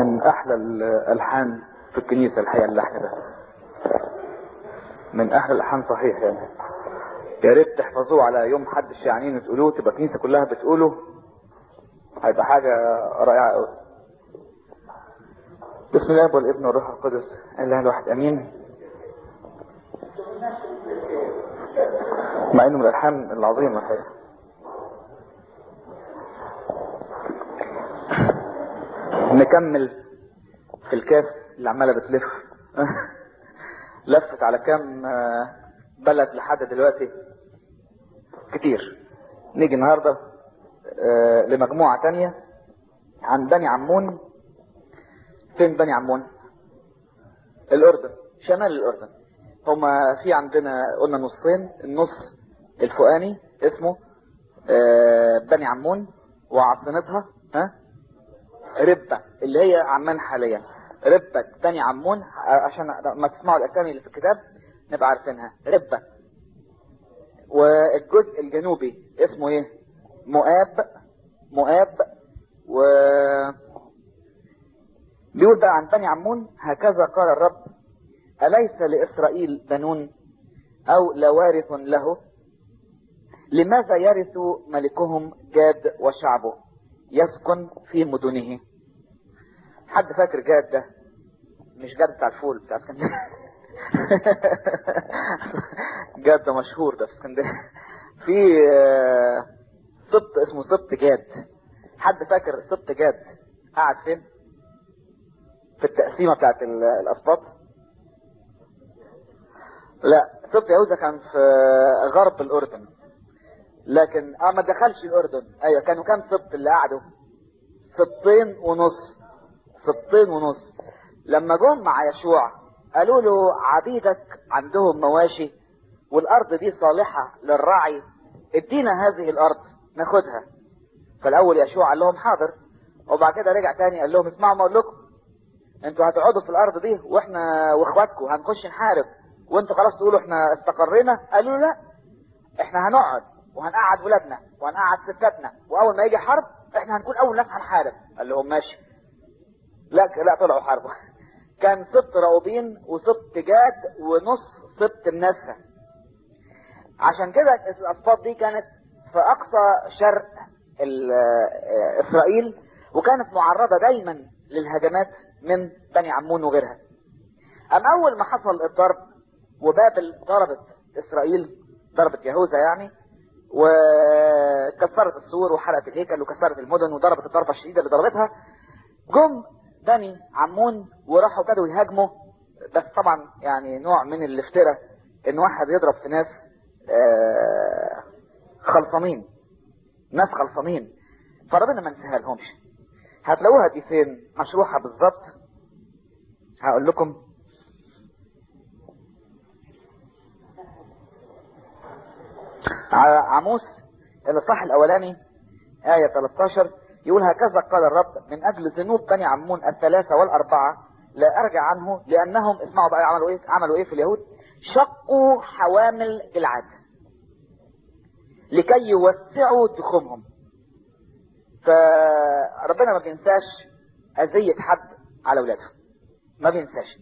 من احلى الالحان في الكنيسة الحقيقة اللحن ده من احلى الالحان صحيح يعني يا ريت تحفظوه على يوم حد الشيعانين وتقولوه تبقى الكنيسة كلها بتقوله هيبقى حاجة رائعة قوي بسم الله والابن والروح القدس اله الواحد امين مع انه من الالحان العظيمة الحقيقة نكمل في الكاس اللي عمالة بتلف لفت على كام بلد لحد دلوقتي كتير نيجي النهاردة لمجموعة تانية عن بني عمون فين بني عمون الاردن شمال الاردن هما في عندنا قلنا نصين النص الفوقاني اسمه بني عمون وعاصمتها ها ربة اللي هي عمان حاليا ربة بني عمون عشان ما تسمعوا الاسامي اللي في الكتاب نبقى عارفينها ربة والجزء الجنوبي اسمه ايه مؤاب مؤاب و بيقول بقى عن بني عمون هكذا قال الرب أليس لإسرائيل بنون أو لوارث له لماذا يرث ملكهم جاد وشعبه يسكن في مدنه حد فاكر جاد ده مش جاد بتاع الفول بتاع اسكندريه جاد ده مشهور ده في اسكندريه في سبط اسمه سبط جاد حد فاكر سبط جاد قاعد فين في التقسيمه بتاعت الاسباط لا سبط يهوذا كان في غرب الاردن لكن اه ما دخلش الاردن ايوه كانوا كام سبط اللي قعدوا سبطين ونص سبطين ونص لما جم مع يشوع قالوا له عبيدك عندهم مواشي والارض دي صالحة للرعي ادينا هذه الارض ناخدها فالاول يشوع قال لهم حاضر وبعد كده رجع تاني قال لهم اسمعوا ما اقول لكم انتوا هتقعدوا في الارض دي واحنا واخواتكم هنخش نحارب وانتوا خلاص تقولوا احنا استقرينا قالوا لا احنا هنقعد وهنقعد ولادنا وهنقعد ستاتنا واول ما يجي حرب احنا هنكون اول ناس هنحارب قال لهم ماشي لا لا طلعوا حربوا كان سبط راوبين وسبط جاد ونص سبط منسى عشان كده الاسباط دي كانت في اقصى شرق اسرائيل وكانت معرضة دايما للهجمات من بني عمون وغيرها ام اول ما حصل الضرب وبابل ضربت اسرائيل ضربت يهوذا يعني وكسرت السور وحرقت الهيكل وكسرت المدن وضربت الضربة الشديدة اللي ضربتها جم بني عمون وراحوا ابتدوا يهاجموا بس طبعا يعني نوع من الافتراء ان واحد يضرب في ناس خلصانين ناس خلصانين فربنا ما نسيها لهمش هتلاقوها دي فين مشروحة بالظبط هقول لكم عاموس الاصحاح الاولاني آية 13 يقول هكذا قال الرب من اجل ذنوب بني عمون الثلاثة والاربعة لا ارجع عنه لانهم اسمعوا بقى عملوا ايه عملوا ايه في اليهود شقوا حوامل جلعاد لكي يوسعوا تخومهم فربنا ما بينساش اذية حد على اولاده ما بينساش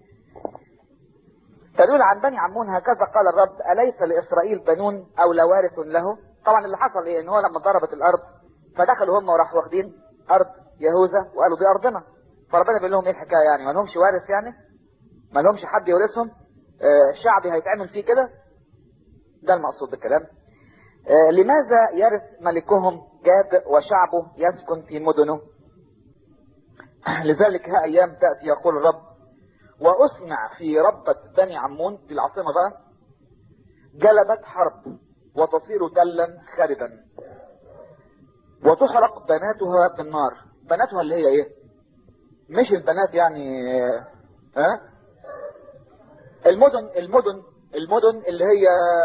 تدل عن بني عمون هكذا قال الرب أليس لإسرائيل بنون أو لوارث له طبعا اللي حصل ايه ان هو لما ضربت الارض فدخلوا هم وراحوا واخدين ارض يهوذا وقالوا دي ارضنا فربنا بيقول لهم ايه الحكايه يعني ما لهمش وارث يعني ما لهمش حد يورثهم آه شعبي هيتعمل فيه كده ده المقصود بالكلام آه لماذا يرث ملكهم جاد وشعبه يسكن في مدنه لذلك ها ايام تأتي يقول الرب واسمع في ربة بني عمون في العاصمة بقى جلبت حرب وتصير تلا خربا وتحرق بناتها بالنار بناتها اللي هي ايه مش البنات يعني ها أه؟ المدن المدن المدن اللي هي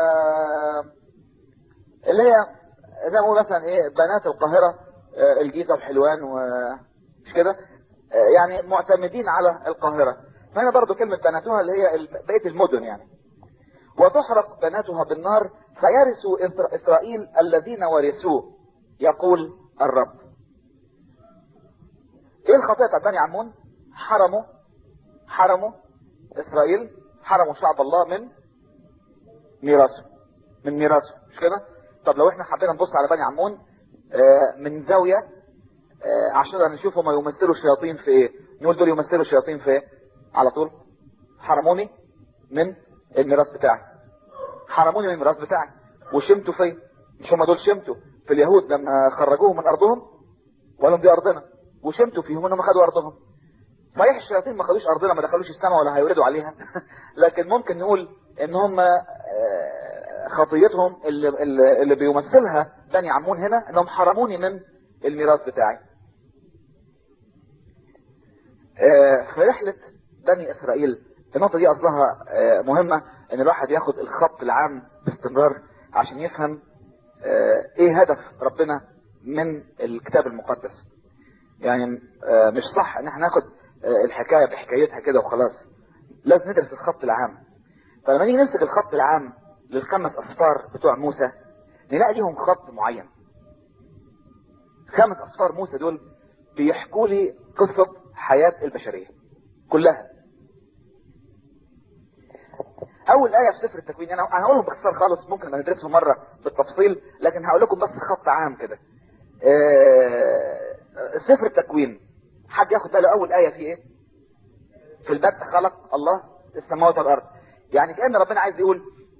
اللي هي زي ما مثلا ايه بنات القاهرة الجيزة وحلوان ومش كده يعني معتمدين على القاهرة فهنا برضو كلمة بناتها اللي هي بقية المدن يعني وتحرق بناتها بالنار فيرثوا إسرائيل الذين ورثوه يقول الرب ايه الخطيئة بتاعت بني عمون حرموا حرموا اسرائيل حرموا شعب الله من ميراثه من ميراثه مش كده طب لو احنا حبينا نبص على بني عمون آه، من زاوية آه، عشان نشوف هم يمثلوا الشياطين في ايه نقول دول يمثلوا الشياطين في ايه على طول حرموني من الميراث بتاعي حرموني من الميراث بتاعي وشمتوا فيا مش هم دول شمتوا في اليهود لما خرجوهم من ارضهم وقالوا دي ارضنا وشمتوا فيهم انهم خدوا ارضهم صحيح الشياطين ما خدوش ارضنا ما دخلوش السماء ولا هيوردوا عليها لكن ممكن نقول ان هم آه، خطيتهم اللي, اللي اللي بيمثلها بني عمون هنا انهم حرموني من الميراث بتاعي آه، في رحلة بني اسرائيل النقطة دي اصلها آه، مهمة ان الواحد ياخد الخط العام باستمرار عشان يفهم آه، ايه هدف ربنا من الكتاب المقدس يعني آه، مش صح ان احنا ناخد آه، الحكاية بحكايتها كده وخلاص لازم ندرس الخط العام فلما نيجي نمسك الخط العام للخمس اصفار بتوع موسى نلاقي ليهم خط معين خمس اصفار موسى دول بيحكوا لي قصة حياة البشرية كلها اول ايه في سفر التكوين انا انا هقولهم باختصار خالص ممكن ما ندرسهم مره بالتفصيل لكن هقول لكم بس خط عام كده آه، سفر التكوين حد ياخد باله اول ايه في ايه في البدء خلق الله السماوات والارض يعني كان ربنا عايز يقول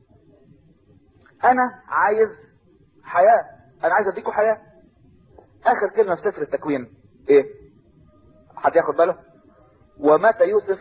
انا عايز حياه انا عايز اديكم حياه اخر كلمه في سفر التكوين ايه حد ياخد باله ومات يوسف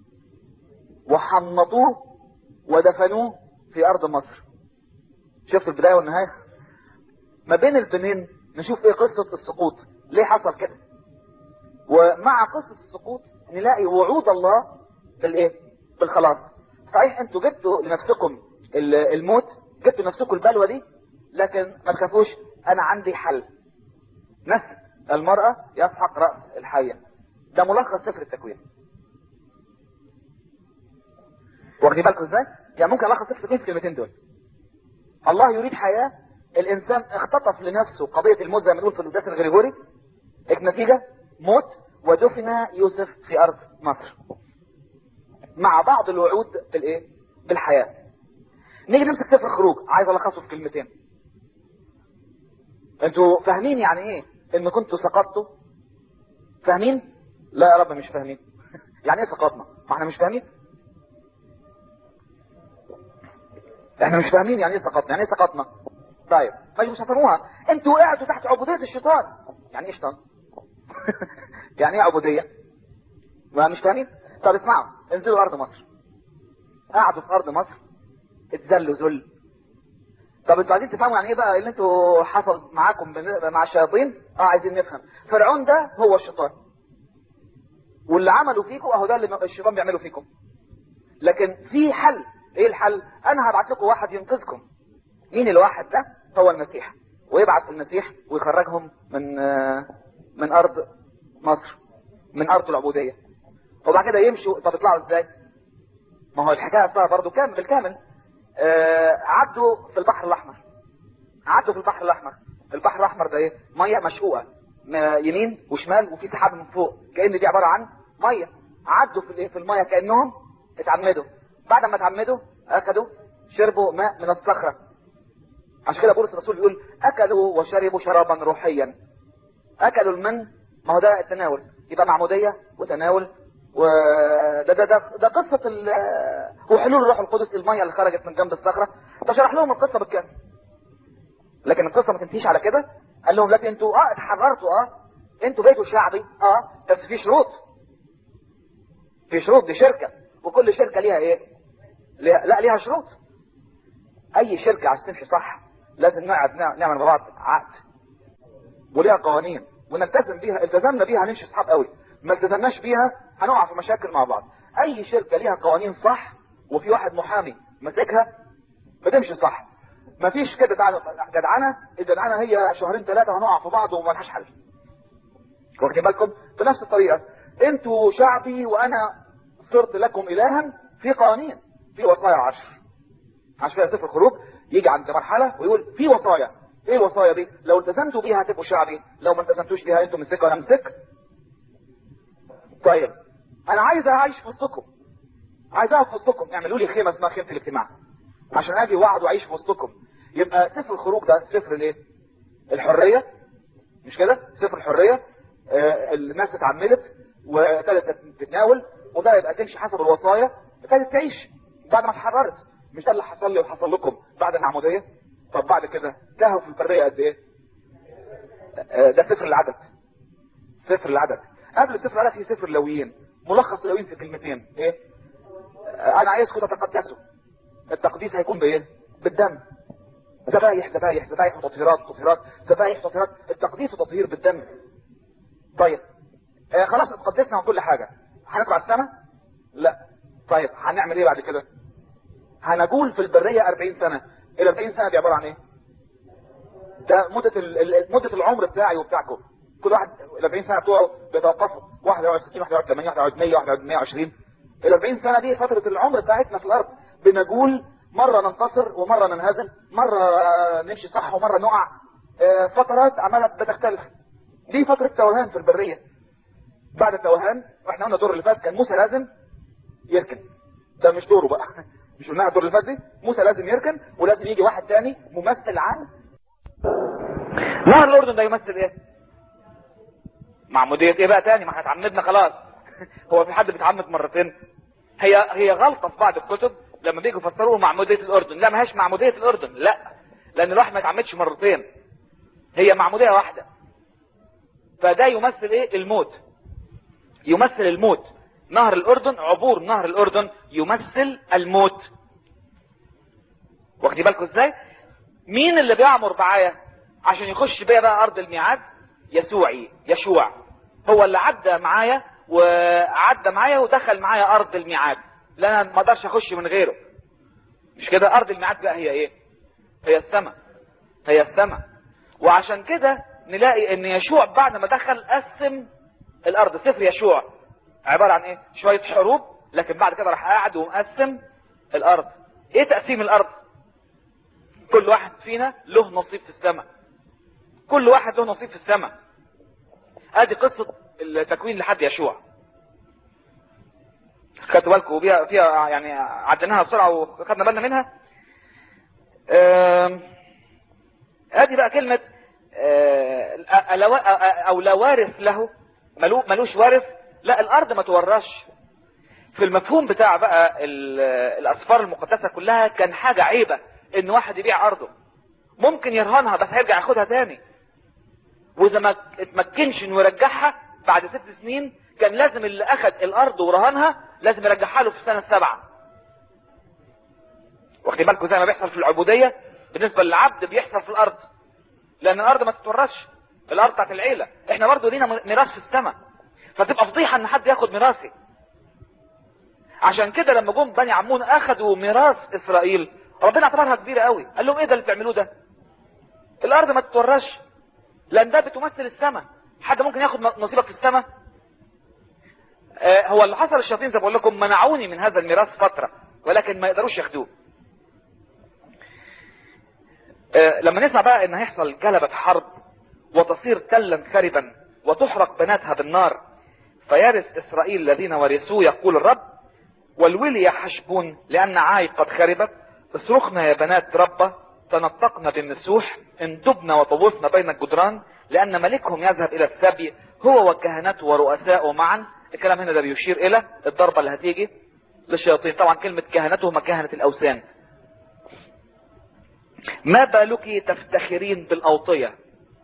وحنطوه ودفنوه في ارض مصر شفت البدايه والنهايه ما بين البنين نشوف ايه قصه السقوط ليه حصل كده ومع قصه السقوط نلاقي وعود الله بالايه بالخلاص صحيح انتوا جبتوا لنفسكم ال- الموت جبتوا لنفسكم البلوه دي لكن ما تخافوش انا عندي حل نسل المرأة يسحق رأس الحية ده ملخص سفر التكوين واخدين بالكم ازاي؟ يعني ممكن الخص سفر التكوين في الكلمتين دول الله يريد حياة الانسان اختطف لنفسه قضية الموت زي ما نقول في القداس الغريغوري النتيجة موت ودفن يوسف في ارض مصر مع بعض الوعود بالايه بالحياة نيجي نمسك سفر الخروج عايز الخصه في كلمتين انتوا فاهمين يعني ايه ان كنتوا سقطتوا فاهمين لا يا رب مش فاهمين يعني ايه سقطنا ما احنا مش فاهمين احنا مش فاهمين يعني ايه سقطنا يعني ايه سقطنا طيب مش مش هتفهموها انتوا وقعتوا تحت عبودية الشيطان يعني ايه شيطان يعني ايه عبودية ما مش فاهمين طب اسمعوا انزلوا ارض مصر قعدوا في ارض مصر اتذلوا ذل طب انتوا عايزين تفهموا يعني ايه بقى اللي انتوا حصل معاكم بن- مع الشياطين اه عايزين نفهم فرعون ده هو الشيطان واللي عملوا فيكم اهو ده اللي الشيطان بيعمله فيكم لكن في حل ايه الحل انا هبعت لكم واحد ينقذكم مين الواحد ده هو المسيح ويبعث المسيح ويخرجهم من آه، من ارض مصر من ارض العبودية وبعد كده يمشوا طب يطلعوا ازاي ما هو الحكاية اصلها برضه كامل بالكامل آه عدوا في البحر الاحمر عدوا في البحر الاحمر البحر الاحمر ده ايه ميه مشقوقه م- يمين وشمال وفي سحاب من فوق كان دي عباره عن ميه عدوا في الايه في الميه كانهم اتعمدوا بعد ما اتعمدوا اخذوا شربوا ماء من الصخره عشان كده بولس الرسول بيقول اكلوا وشربوا شرابا روحيا اكلوا المن ما هو ده التناول يبقى معموديه وتناول وده ده ده, ده قصه ال وحلول الروح القدس الميه اللي خرجت من جنب الصخره فشرح لهم القصه بالكامل لكن القصه ما تنتهيش على كده قال لهم لكن انتوا اه اتحررتوا اه انتوا بيتوا شعبي اه بس في شروط في شروط دي شركه وكل شركه ليها ايه ليها لا ليها شروط اي شركه عشان تمشي صح لازم نقعد نع- نعمل مع بعض عقد وليها قوانين ونلتزم بيها التزمنا بيها هنمشي اصحاب قوي ما التزمناش بيها هنقع في مشاكل مع بعض اي شركه ليها قوانين صح وفي واحد محامي ماسكها بتمشي صح مفيش كده تعالى جدعنه الجدعنه هي شهرين ثلاثه هنقع في بعض وما لهاش حل واخدين بالكم بنفس الطريقه انتوا شعبي وانا صرت لكم الها في قوانين في وصايا عشر عشان كده سفر الخروج يجي عند مرحله ويقول في وصايا ايه الوصايا دي لو التزمتوا بيها هتبقوا شعبي لو ما التزمتوش بيها انتوا مسك وانا مسك طيب انا عايز اعيش في وسطكم عايز اقعد في وسطكم اعملوا لي خيمه اسمها خيمه الاجتماع عشان اجي واقعد واعيش في وسطكم يبقى سفر الخروج ده سفر الايه الحريه مش كده سفر الحريه آه الناس اتعمدت وابتدت تتناول وده يبقى تمشي حسب الوصايا ابتدت تعيش بعد ما اتحررت مش ده اللي حصل لي وحصل لكم بعد المعموديه طب بعد كده تاهوا في البريه قد ايه آه ده سفر العدد سفر العدد قبل سفر العدد في سفر اللويين ملخص اللويين في كلمتين ايه آه انا عايزكم تتقدسوا التقديس هيكون بايه بالدم ذبايح ذبايح ذبايح وتطهيرات تطهيرات ذبايح تطهيرات التقديس وتطهير بالدم طيب آه خلاص اتقدسنا من كل حاجة هنطلع السماء لا طيب هنعمل ايه بعد كده هنجول في البرية 40 سنة ال 40 سنة دي عبارة عن ايه ده مدة ال... مدة العمر بتاعي وبتاعكم كل واحد ال 40 سنة بتوعه بيتوقفوا واحد يقعد 60 واحد يقعد 80 واحد يقعد 100 واحد يقعد 120 ال 40 سنة دي فترة العمر بتاعتنا في الارض بنجول مرة ننتصر ومرة ننهزم مرة نمشي صح ومرة نقع فترات عمالة بتختلف دي فترة توهان في البرية بعد التوهان واحنا قلنا الدور اللي فات كان موسى لازم يركن ده مش دوره بقى مش قلناها الدور اللي فات دي موسى لازم يركن ولازم يجي واحد تاني ممثل عن نهر الاردن ده يمثل ايه معمودية ايه بقى تاني ما احنا اتعمدنا خلاص هو في حد بيتعمد مرتين هي هي غلطة في بعض الكتب لما بيجوا يفسروه معمودية الاردن لا ما هيش معمودية الاردن لا لان الواحد ما يتعمدش مرتين هي معمودية واحدة فده يمثل ايه الموت يمثل الموت نهر الاردن عبور نهر الاردن يمثل الموت واخدي بالكم ازاي مين اللي بيعمر بعايا عشان يخش بيا بقى ارض الميعاد يسوعي يشوع هو اللي عدى معايا وعدى معايا ودخل معايا ارض الميعاد لا انا ما اقدرش اخش من غيره مش كده ارض الميعاد بقى هي ايه هي السماء هي السماء وعشان كده نلاقي ان يشوع بعد ما دخل قسم الارض سفر يشوع عبارة عن ايه شوية حروب لكن بعد كده راح قاعد ومقسم الارض ايه تقسيم الارض كل واحد فينا له نصيب في السماء كل واحد له نصيب في السماء ادي قصة التكوين لحد يشوع خدتوا بالكم فيها فيها يعني عديناها بسرعة وخدنا بالنا منها ادي بقى كلمة او لا وارث له ملوش وارث لا الارض ما تورش في المفهوم بتاع بقى الاسفار المقدسة كلها كان حاجة عيبة ان واحد يبيع ارضه ممكن يرهنها بس هيرجع ياخدها تاني واذا ما اتمكنش انه يرجعها بعد ست سنين كان لازم اللي اخد الارض ورهنها لازم يرجعها له في السنة السابعة واخدين بالكم زي ما بيحصل في العبودية بالنسبة للعبد بيحصل في الارض لان الارض ما تتورثش الارض بتاعت العيلة احنا برضه لينا ميراث في السماء فتبقى فضيحة ان حد ياخد ميراثي عشان كده لما جم بني عمون اخدوا ميراث اسرائيل ربنا اعتبرها كبيرة قوي قال لهم ايه ده اللي بتعملوه ده الارض ما تتورثش لان ده بتمثل السماء حد ممكن ياخد نصيبك في السماء آه هو اللي حصل الشياطين زي ما بقول لكم منعوني من هذا الميراث فترة ولكن ما يقدروش ياخدوه آه لما نسمع بقى ان هيحصل جلبة حرب وتصير تلا خربا وتحرق بناتها بالنار فيرث اسرائيل الذين ورثوه يقول الرب والولي يا حشبون لان عاي قد خربت اصرخنا يا بنات ربة تنطقنا بالنسوح اندبنا وطوفنا بين الجدران لان ملكهم يذهب الى السبي هو وكهنته ورؤسائه معا الكلام هنا ده بيشير الى الضربة اللي هتيجي للشياطين طبعا كلمة كهنته هم كهنة الاوثان ما بالك تفتخرين بالاوطية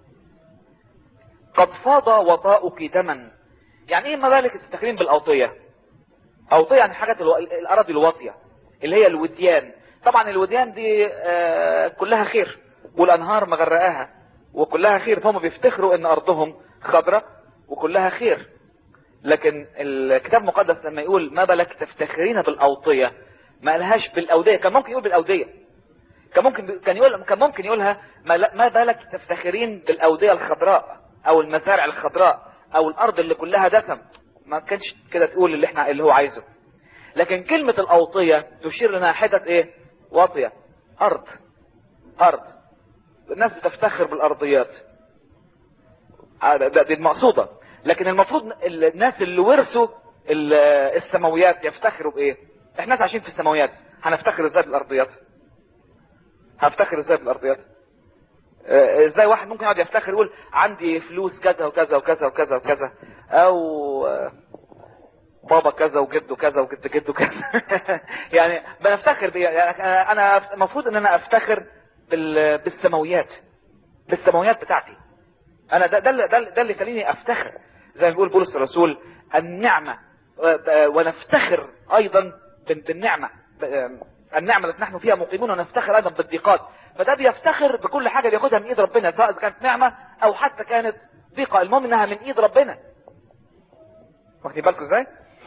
قد فاض وطاؤك دما يعني ايه ما بالك تفتخرين بالاوطية اوطية يعني حاجات الو... الاراضي الواطية اللي هي الوديان طبعا الوديان دي آه كلها خير والانهار مغرقاها وكلها خير فهم بيفتخروا ان ارضهم خضرة وكلها خير لكن الكتاب المقدس لما يقول ما بالك تفتخرين بالاوطية ما قالهاش بالاودية كان ممكن يقول بالاودية كان ممكن كان يقول كان ممكن يقولها ما, ما بالك تفتخرين بالاودية الخضراء او المزارع الخضراء او الارض اللي كلها دسم ما كانش كده تقول اللي احنا اللي هو عايزه لكن كلمة الاوطية تشير لنا حتة ايه واطية ارض ارض الناس بتفتخر بالارضيات دي المقصودة لكن المفروض الناس اللي ورثوا ال- السماويات يفتخروا بايه احنا ناس عايشين في السماويات هنفتخر ازاي بالارضيات هنفتخر ازاي بالارضيات آه، ازاي واحد ممكن يقعد يفتخر يقول عندي فلوس كذا وكذا وكذا وكذا وكذا او آه، بابا كذا وجده كذا وجد جده كذا يعني بنفتخر بيه يعني أنا- انا المفروض ان انا افتخر بال- بالسماويات بالسماويات بتاعتي انا ده ده اللي- ده, اللي- ده اللي يخليني افتخر زي ما بيقول بولس الرسول النعمه آه، ونفتخر ايضا بال- بالنعمه ب- آه، النعمه التي نحن فيها مقيمون ونفتخر ايضا بالضيقات فده بيفتخر بكل حاجه بياخدها من ايد ربنا سواء كانت نعمه او حتى كانت ضيقه المهم انها من ايد ربنا واخدين بالكم ازاي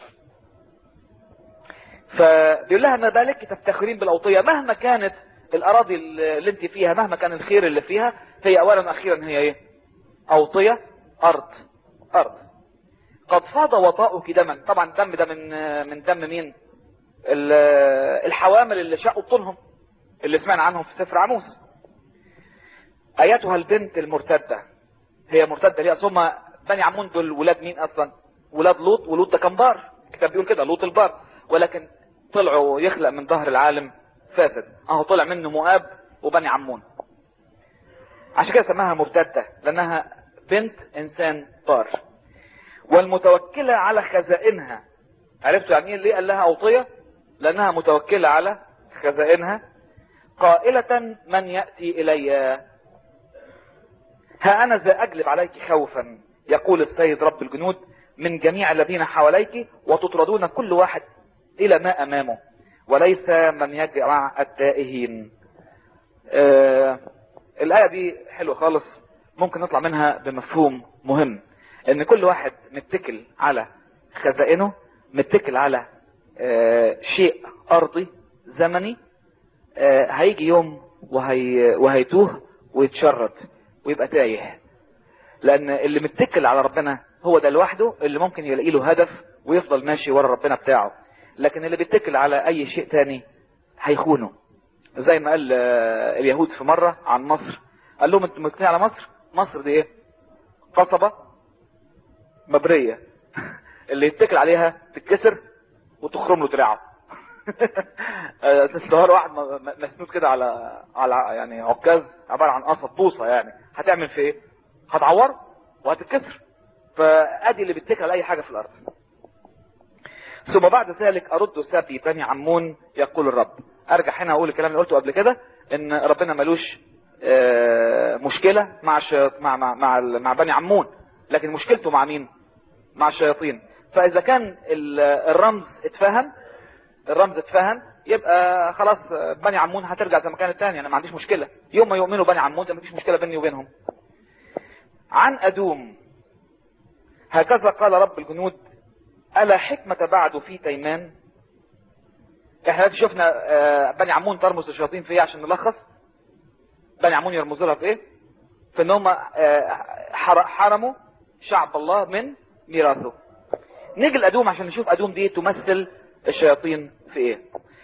فبيقول لها ما بالك تفتخرين بالاوطيه مهما كانت الاراضي اللي انت فيها مهما كان الخير اللي فيها هي اولا واخيرا هي ايه اوطيه ارض ارض قد فاض وطاؤك دما طبعا الدم ده من من دم مين ال- الحوامل اللي شقوا بطونهم اللي سمعنا عنهم في سفر عموس ايتها البنت المرتده هي مرتده ليه اصل هم بني عمون دول ولاد مين اصلا ولاد لوط ولوط ده كان بار الكتاب بيقول كده لوط البار ولكن طلعوا يخلق من ظهر العالم فاسد اهو طلع منه مؤاب وبني عمون عشان كده سماها مرتده لانها بنت انسان بار والمتوكله على خزائنها عرفتوا يعني ايه ليه قال لها اوطيه لانها متوكله على خزائنها قائله من ياتي الي ها انا ذا اجلب عليك خوفا يقول السيد رب الجنود من جميع الذين حواليك وتطردون كل واحد الى ما امامه وليس من يجمع التائهين آه الايه دي حلوه خالص ممكن نطلع منها بمفهوم مهم ان كل واحد متكل على خزائنه متكل على آه شيء ارضي زمني آه هيجي يوم وهي وهيتوه ويتشرد ويبقى تايه لان اللي متكل على ربنا هو ده لوحده اللي ممكن يلاقي له هدف ويفضل ماشي ورا ربنا بتاعه لكن اللي بيتكل على اي شيء تاني هيخونه زي ما قال آه، اليهود في مرة عن مصر قال لهم انتوا متكلين على مصر مصر دي ايه قصبة مبرية اللي يتكل عليها تتكسر وتخرم له دراعه آه، تستهار واحد م- م- مسنود كده على على يعني عكاز عبارة عن قصب بوصة يعني هتعمل في ايه هتعور وهتتكسر فادي اللي بيتكل على اي حاجة في الارض ثم بعد ذلك ارد سبي بني عمون يقول الرب ارجع هنا اقول الكلام اللي قلته قبل كده ان ربنا ملوش آه، مشكلة مع الشياط- مع مع مع, ال- مع بني عمون لكن مشكلته مع مين مع الشياطين فاذا كان ال- الرمز اتفهم الرمز اتفهم يبقى خلاص آه، بني عمون هترجع زي ما كانت تاني انا ما عنديش مشكلة يوم ما يؤمنوا بني عمون ما فيش مشكلة بيني وبينهم عن ادوم هكذا قال رب الجنود ألا حكمة بعد في تيمان احنا دلوقتي شفنا آه، بني عمون ترمز الشياطين في ايه عشان نلخص بني عمون يرمزوا لها في ايه في ان هم آه، حر- حرموا شعب الله من ميراثه نيجي لأدوم عشان نشوف أدوم دي تمثل الشياطين في ايه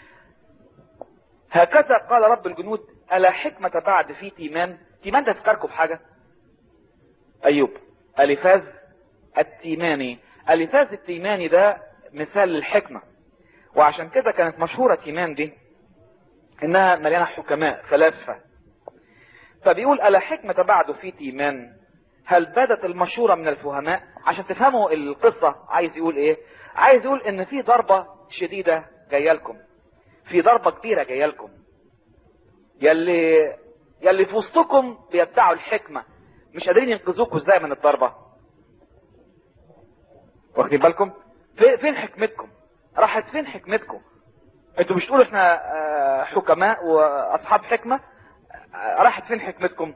هكذا قال رب الجنود ألا حكمة بعد في تيمان تيمان ده تفكركم بحاجة أيوب ألفاز التيماني ألفاز التيماني ده مثال للحكمة وعشان كده كانت مشهورة تيمان دي انها مليانة حكماء فلاسفة فبيقول ألا حكمة بعد في تيمان هل بدت المشورة من الفهماء عشان تفهموا القصة عايز يقول ايه عايز يقول ان في ضربة شديدة جاية لكم في ضربة كبيرة جاية لكم يلي يلي في وسطكم بيدعوا الحكمة مش قادرين ينقذوكوا ازاي من الضربة واخدين بالكم في- فين حكمتكم راحت فين حكمتكم انتوا مش تقولوا احنا آه، حكماء واصحاب حكمة آه، راحت فين حكمتكم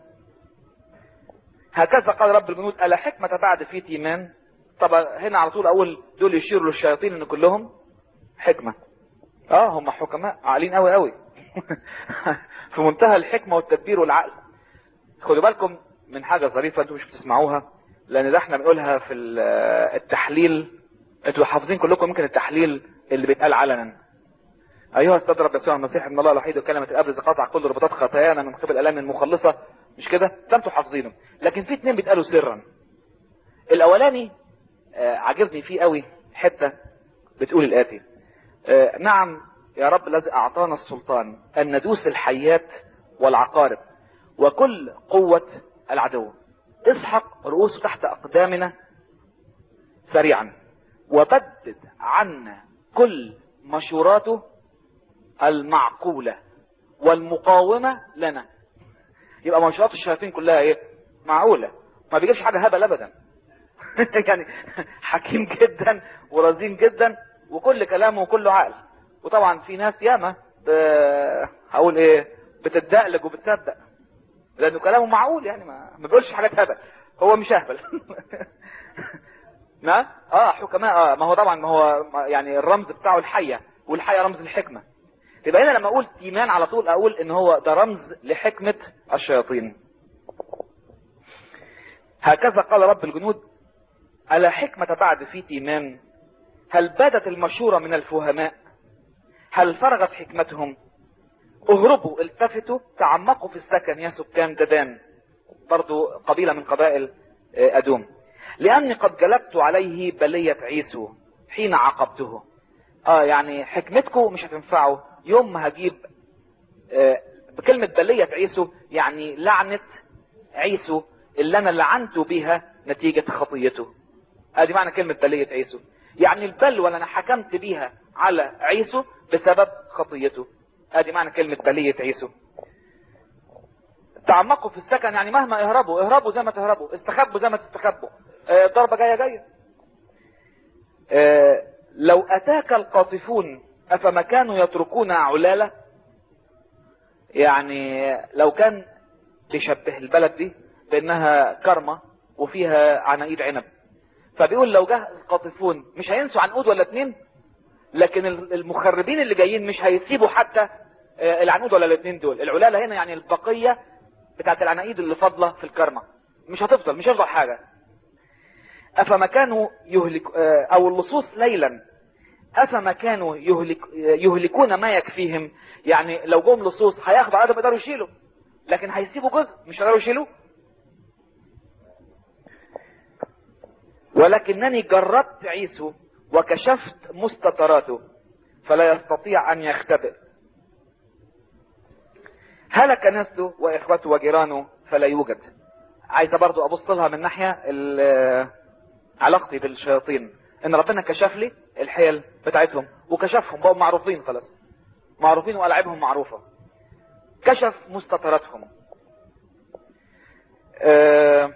هكذا قال رب الجنود ألا حكمة بعد في تيمان طبعا هنا على طول اقول دول يشيروا للشياطين ان كلهم حكمة اه هم حكماء عاقلين قوي قوي في منتهى الحكمة والتدبير والعقل خدوا بالكم من حاجة ظريفة انتوا مش بتسمعوها لان ده احنا بنقولها في ال- التحليل انتوا حافظين كلكم يمكن التحليل اللي بيتقال علنا ايها استدرب يسوع المسيح ان الله الوحيد وكلمة الابرز قطع كل ربطات خطايانا من قبل الام المخلصة مش كده ده انتوا حافظينه لكن في اتنين بيتقالوا سرا الاولاني آه، عجبني فيه قوي حتة بتقول الآتي آه، نعم يا رب الذي أعطانا السلطان أن ندوس الحيات والعقارب وكل قوة العدو اسحق رؤوسه تحت أقدامنا سريعا وبدد عنا كل مشوراته المعقولة والمقاومة لنا يبقى مشورات الشياطين كلها ايه معقولة ما بيجيبش حاجة هبل ابدا يعني حكيم جدا ورزين جدا وكل كلامه وكله عقل وطبعا في ناس ياما ب- هقول ايه بتدقلج وبتصدق لانه كلامه معقول يعني ما, ما بيقولش حاجات هبل هو مش اهبل نعم اه حكماء اه ما هو طبعا ما هو ما- يعني الرمز بتاعه الحية والحية رمز الحكمة يبقى هنا لما اقول تيمان على طول اقول ان هو ده رمز لحكمة الشياطين هكذا قال رب الجنود ألا حكمة بعد في تيمان هل بدت المشورة من الفهماء هل فرغت حكمتهم اهربوا التفتوا تعمقوا في السكن يا سكان ددان برضو قبيلة من قبائل آه، أدوم لأني قد جلبت عليه بلية عيسو حين عاقبته اه يعني حكمتكم مش هتنفعوا يوم ما هجيب آه، بكلمة بلية عيسو يعني لعنة عيسو اللي انا لعنته بها نتيجة خطيته ادي معنى كلمة بلية عيسو يعني البلوى اللي انا حكمت بيها على عيسو بسبب خطيته ادي معنى كلمة بلية عيسو تعمقوا في السكن يعني مهما اهربوا اهربوا زي ما تهربوا استخبوا زي ما تستخبوا آه، ضربة جاية جاية آه، لو اتاك القاطفون افما كانوا يتركون علالة يعني لو كان بيشبه البلد دي بانها كرمة وفيها عناقيد عنب فبيقول لو جه القاطفون مش هينسوا عنقود ولا اتنين لكن المخربين اللي جايين مش هيسيبوا حتى آه، العنقود ولا الاتنين دول العلالة هنا يعني البقية بتاعت العناقيد اللي فاضلة في الكرمة مش هتفضل مش هيفضل حاجة افما كانوا يهلك آه، او اللصوص ليلا افما كانوا يهلك يهلكون ما يكفيهم يعني لو جم لصوص هياخدوا عدد يقدروا يشيلوا لكن هيسيبوا جزء مش هيقدروا يشيلوه ولكنني جربت عيسو وكشفت مستتراته فلا يستطيع ان يختبئ هلك نسله واخوته وجيرانه فلا يوجد عايزه برضو ابص لها من ناحيه ال- علاقتي بالشياطين ان ربنا كشف لي الحيل بتاعتهم وكشفهم بقوا معروفين خلاص معروفين والعابهم معروفه كشف مستتراتهم آه،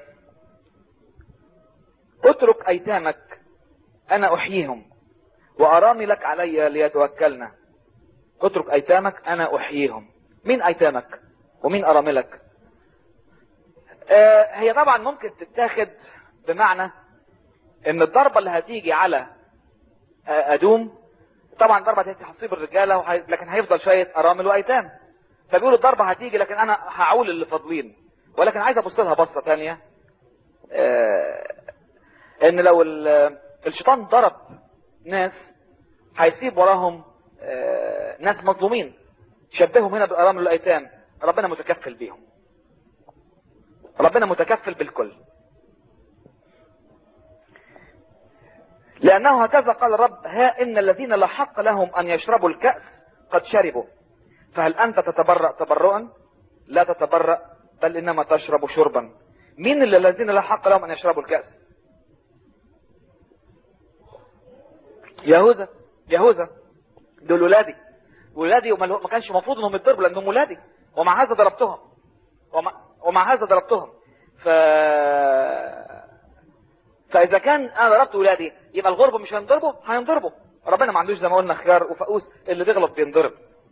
اترك ايتامك انا احييهم واراملك علي ليتوكلنا اترك ايتامك انا احييهم مين ايتامك ومين اراملك آه، هي طبعا ممكن تتاخد بمعنى ان الضربة اللي هتيجي على آه، ادوم طبعا ضربة هتيجي هتصيب الرجالة وهي... لكن هيفضل شوية ارامل وايتام فبيقولوا الضربة هتيجي لكن انا هعول اللي فاضلين ولكن عايز ابص لها بصة تانية آه، ان لو ال- الشيطان ضرب ناس هيسيب وراهم آه، ناس مظلومين شبههم هنا بالارامل والايتام ربنا متكفل بيهم ربنا متكفل بالكل لأنه هكذا قال الرب ها إن الذين لا حق لهم أن يشربوا الكأس قد شربوا فهل أنت تتبرأ تبرؤا لا تتبرأ بل إنما تشرب شربا مين اللي الذين لا حق لهم أن يشربوا الكأس يهوذا يهوذا دول ولادي ولادي وما ما كانش المفروض انهم يتضربوا لانهم ولادي ومع هذا ضربتهم ومع, ومع هذا ضربتهم ف فاذا كان انا ضربت ولادي يبقى الغرب مش هينضربوا هينضربوا ربنا ما عندوش زي ما قلنا خيار وفقوس اللي بيغلط بينضرب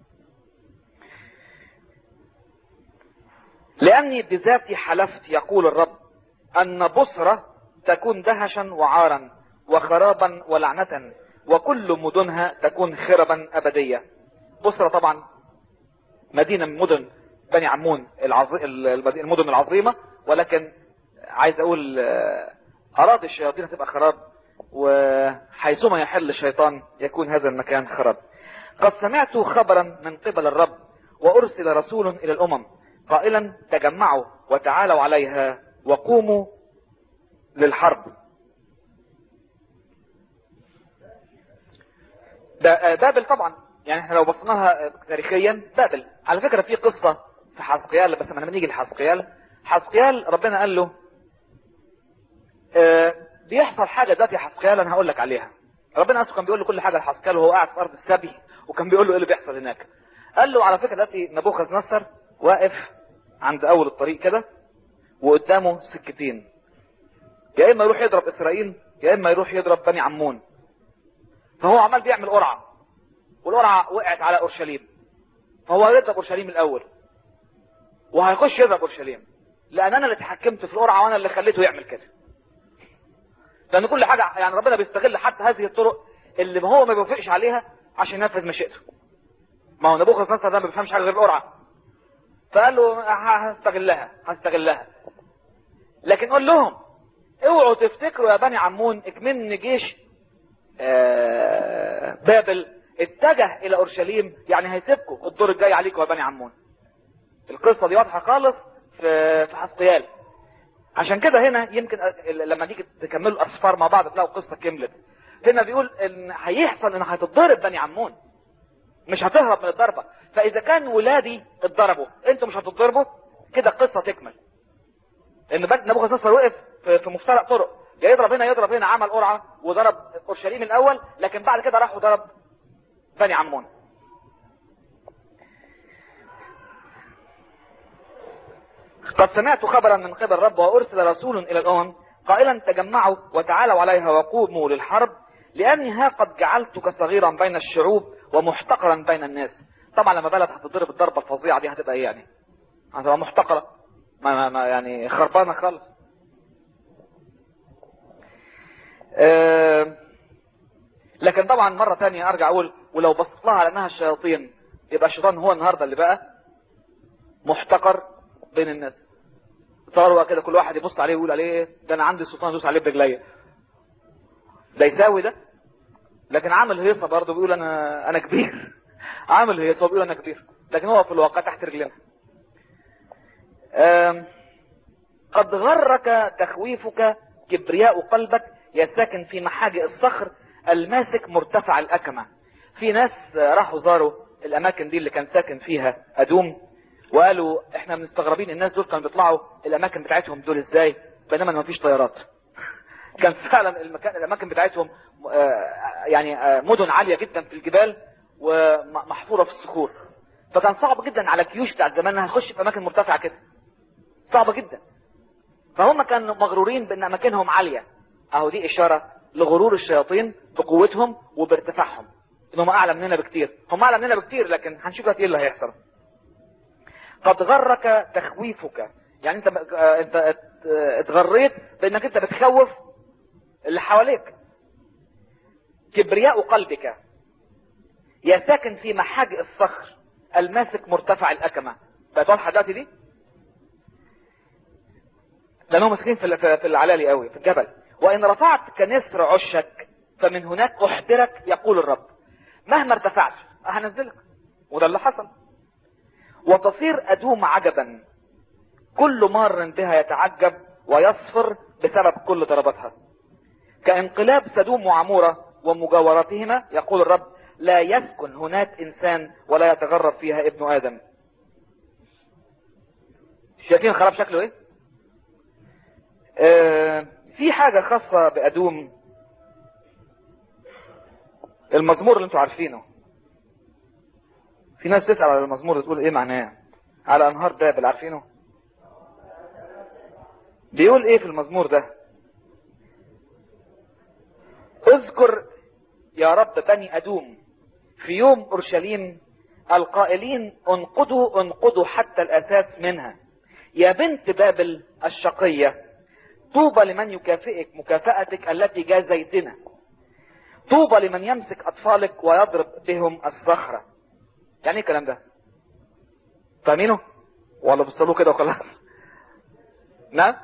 لاني بذاتي حلفت يقول الرب ان بصرة تكون دهشا وعارا وخرابا ولعنة وكل مدنها تكون خربا ابدية بصرة طبعا مدينة من مدن بني عمون العظي... المد- المدن العظيمة ولكن عايز اقول آه، اراضي الشياطين هتبقى خراب وحيثما يحل الشيطان يكون هذا المكان خراب قد سمعت خبرا من قبل الرب وارسل رسول الى الامم قائلا تجمعوا وتعالوا عليها وقوموا للحرب ب- بابل طبعا يعني احنا لو بصيناها تاريخيا بابل على فكرة في قصة في حزقيال بس لما نيجي لحزقيال حزقيال ربنا قال له اه بيحصل حاجة دلوقتي يا حزقيال انا هقول لك عليها ربنا اصلا كان بيقول له كل حاجة لحزقيال وهو قاعد في ارض السبي وكان بيقول له ايه اللي بيحصل هناك قال له على فكرة دلوقتي نبوخذ نصر واقف عند اول الطريق كده وقدامه سكتين يا اما يروح يضرب اسرائيل يا اما يروح يضرب بني عمون فهو عمال بيعمل قرعه والقرعه وقعت على اورشليم فهو هيضرب اورشليم الاول وهيخش يضرب اورشليم لان انا اللي اتحكمت في القرعه وانا اللي خليته يعمل كده لان كل حاجه يعني ربنا بيستغل حتى هذه الطرق اللي هو ما بيوافقش عليها عشان ينفذ مشيئته ما هو نبوخذ نصر ده ما بيفهمش حاجه غير القرعه فقال له ه- هستغلها هستغلها لكن قول لهم اوعوا تفتكروا يا بني عمون اكمن جيش آه، بابل اتجه الى اورشليم يعني هيسيبكم الدور الجاي عليكم يا بني عمون القصه دي واضحه خالص في في حسقيال عشان كده هنا يمكن أ- لما تيجي تكملوا الاسفار مع بعض تلاقوا القصه كملت هنا بيقول ان هيحصل ان هتتضرب بني عمون مش هتهرب من الضربه فاذا كان ولادي اتضربوا انتوا مش هتتضربوا كده القصه تكمل ان بني نبوخذ نصر وقف في في مفترق طرق يا يضرب هنا يضرب هنا عمل قرعه وضرب اورشليم الاول لكن بعد كده راح وضرب بني عمون قد سمعت خبرا من قبل الرب وارسل رسول الى الامم قائلا تجمعوا وتعالوا عليها وقوموا للحرب لاني ها قد جعلتك صغيرا بين الشعوب ومحتقرا بين الناس طبعا لما بلد هتضرب الضربه الفظيعه دي هتبقى ايه يعني هتبقى محتقره ما, ما, ما يعني خربانه خالص آه، لكن طبعا مرة تانية ارجع اقول ولو بصيت لها على انها الشياطين يبقى الشيطان هو النهاردة اللي بقى محتقر بين الناس صاروا كده كل واحد يبص عليه ويقول عليه ده انا عندي سلطان ادوس عليه برجليا ده يساوي ده لكن عامل هيصة برضه بيقول انا انا كبير عامل هيصة بيقول انا كبير لكن هو في الواقع تحت رجلنا آم، قد غرك تخويفك كبرياء قلبك يا ساكن في محاجئ الصخر الماسك مرتفع الأكمة في ناس راحوا زاروا الأماكن دي اللي كان ساكن فيها أدوم وقالوا احنا مستغربين الناس دول كانوا بيطلعوا الأماكن بتاعتهم دول ازاي بينما ما فيش طيارات كان فعلا المكان الأماكن بتاعتهم آه، يعني آه، مدن عالية جدا في الجبال ومحفورة في الصخور فكان صعب جدا على الجيوش بتاعت زمان انها تخش في أماكن مرتفعة كده صعبة جدا فهم كانوا مغرورين بان اماكنهم عالية اهو دي اشارة لغرور الشياطين بقوتهم وبارتفاعهم انهم اعلى مننا بكتير هم اعلى مننا بكتير لكن هنشوف ايه اللي هيحصل قد غرك تخويفك يعني انت آه، انت ات- آه، اتغريت بانك انت بتخوف اللي حواليك كبرياء قلبك يا ساكن في محاجئ الصخر الماسك مرتفع الأكمة بقت واضحة دلوقتي دي لأنهم ماسكين في في في العلالي قوي في الجبل وإن رفعت كنسر عشك فمن هناك أحضرك يقول الرب مهما ارتفعت هنزلك وده اللي حصل وتصير أدوم عجبا كل مار بها يتعجب ويصفر بسبب كل ضرباتها كانقلاب سدوم وعمورة ومجاورتهما يقول الرب لا يسكن هناك انسان ولا يتغرب فيها ابن ادم شايفين الخراب شكله ايه آه في حاجة خاصة بأدوم المزمور اللي انتوا عارفينه في ناس تسأل على المزمور تقول ايه معناه على انهار بابل عارفينه بيقول ايه في المزمور ده اذكر يا رب بني ادوم في يوم اورشليم القائلين انقضوا انقضوا حتى الاساس منها يا بنت بابل الشقية طوبى لمن يكافئك مكافأتك التي جازيتنا طوبى لمن يمسك اطفالك ويضرب بهم الصخرة يعني ايه الكلام ده فاهمينه ولا بصلوا كده وخلاص نعم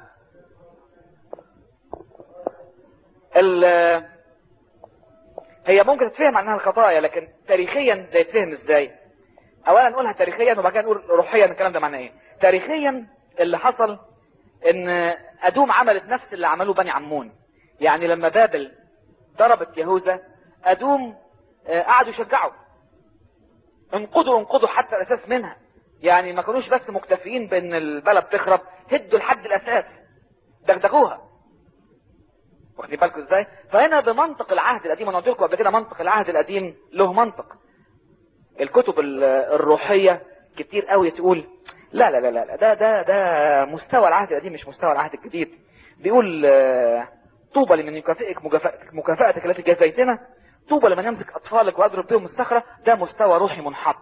ال- هي ممكن تتفهم عنها الخطايا لكن تاريخيا ده يتفهم ازاي اولا نقولها تاريخيا وبعد كده نقول روحيا الكلام ده معناه ايه تاريخيا اللي حصل ان ادوم عملت نفس اللي عملوه بني عمون يعني لما بابل ضربت يهوذا ادوم آه، قعدوا يشجعوا انقضوا انقضوا حتى الاساس منها يعني ما كانوش بس مكتفيين بان البلد تخرب هدوا لحد الاساس دغدغوها واخدين بالكم ازاي فهنا بمنطق العهد القديم انا قلت لكم قبل كده منطق العهد القديم له منطق الكتب ال- الروحيه كتير قوي تقول لا لا لا لا ده ده ده مستوى العهد القديم مش مستوى العهد الجديد بيقول آه، طوبى لمن يكافئك مكافأ- مكافأتك التي جزيتنا طوبى لمن يمسك اطفالك واضرب بهم الصخره ده مستوى روحي منحط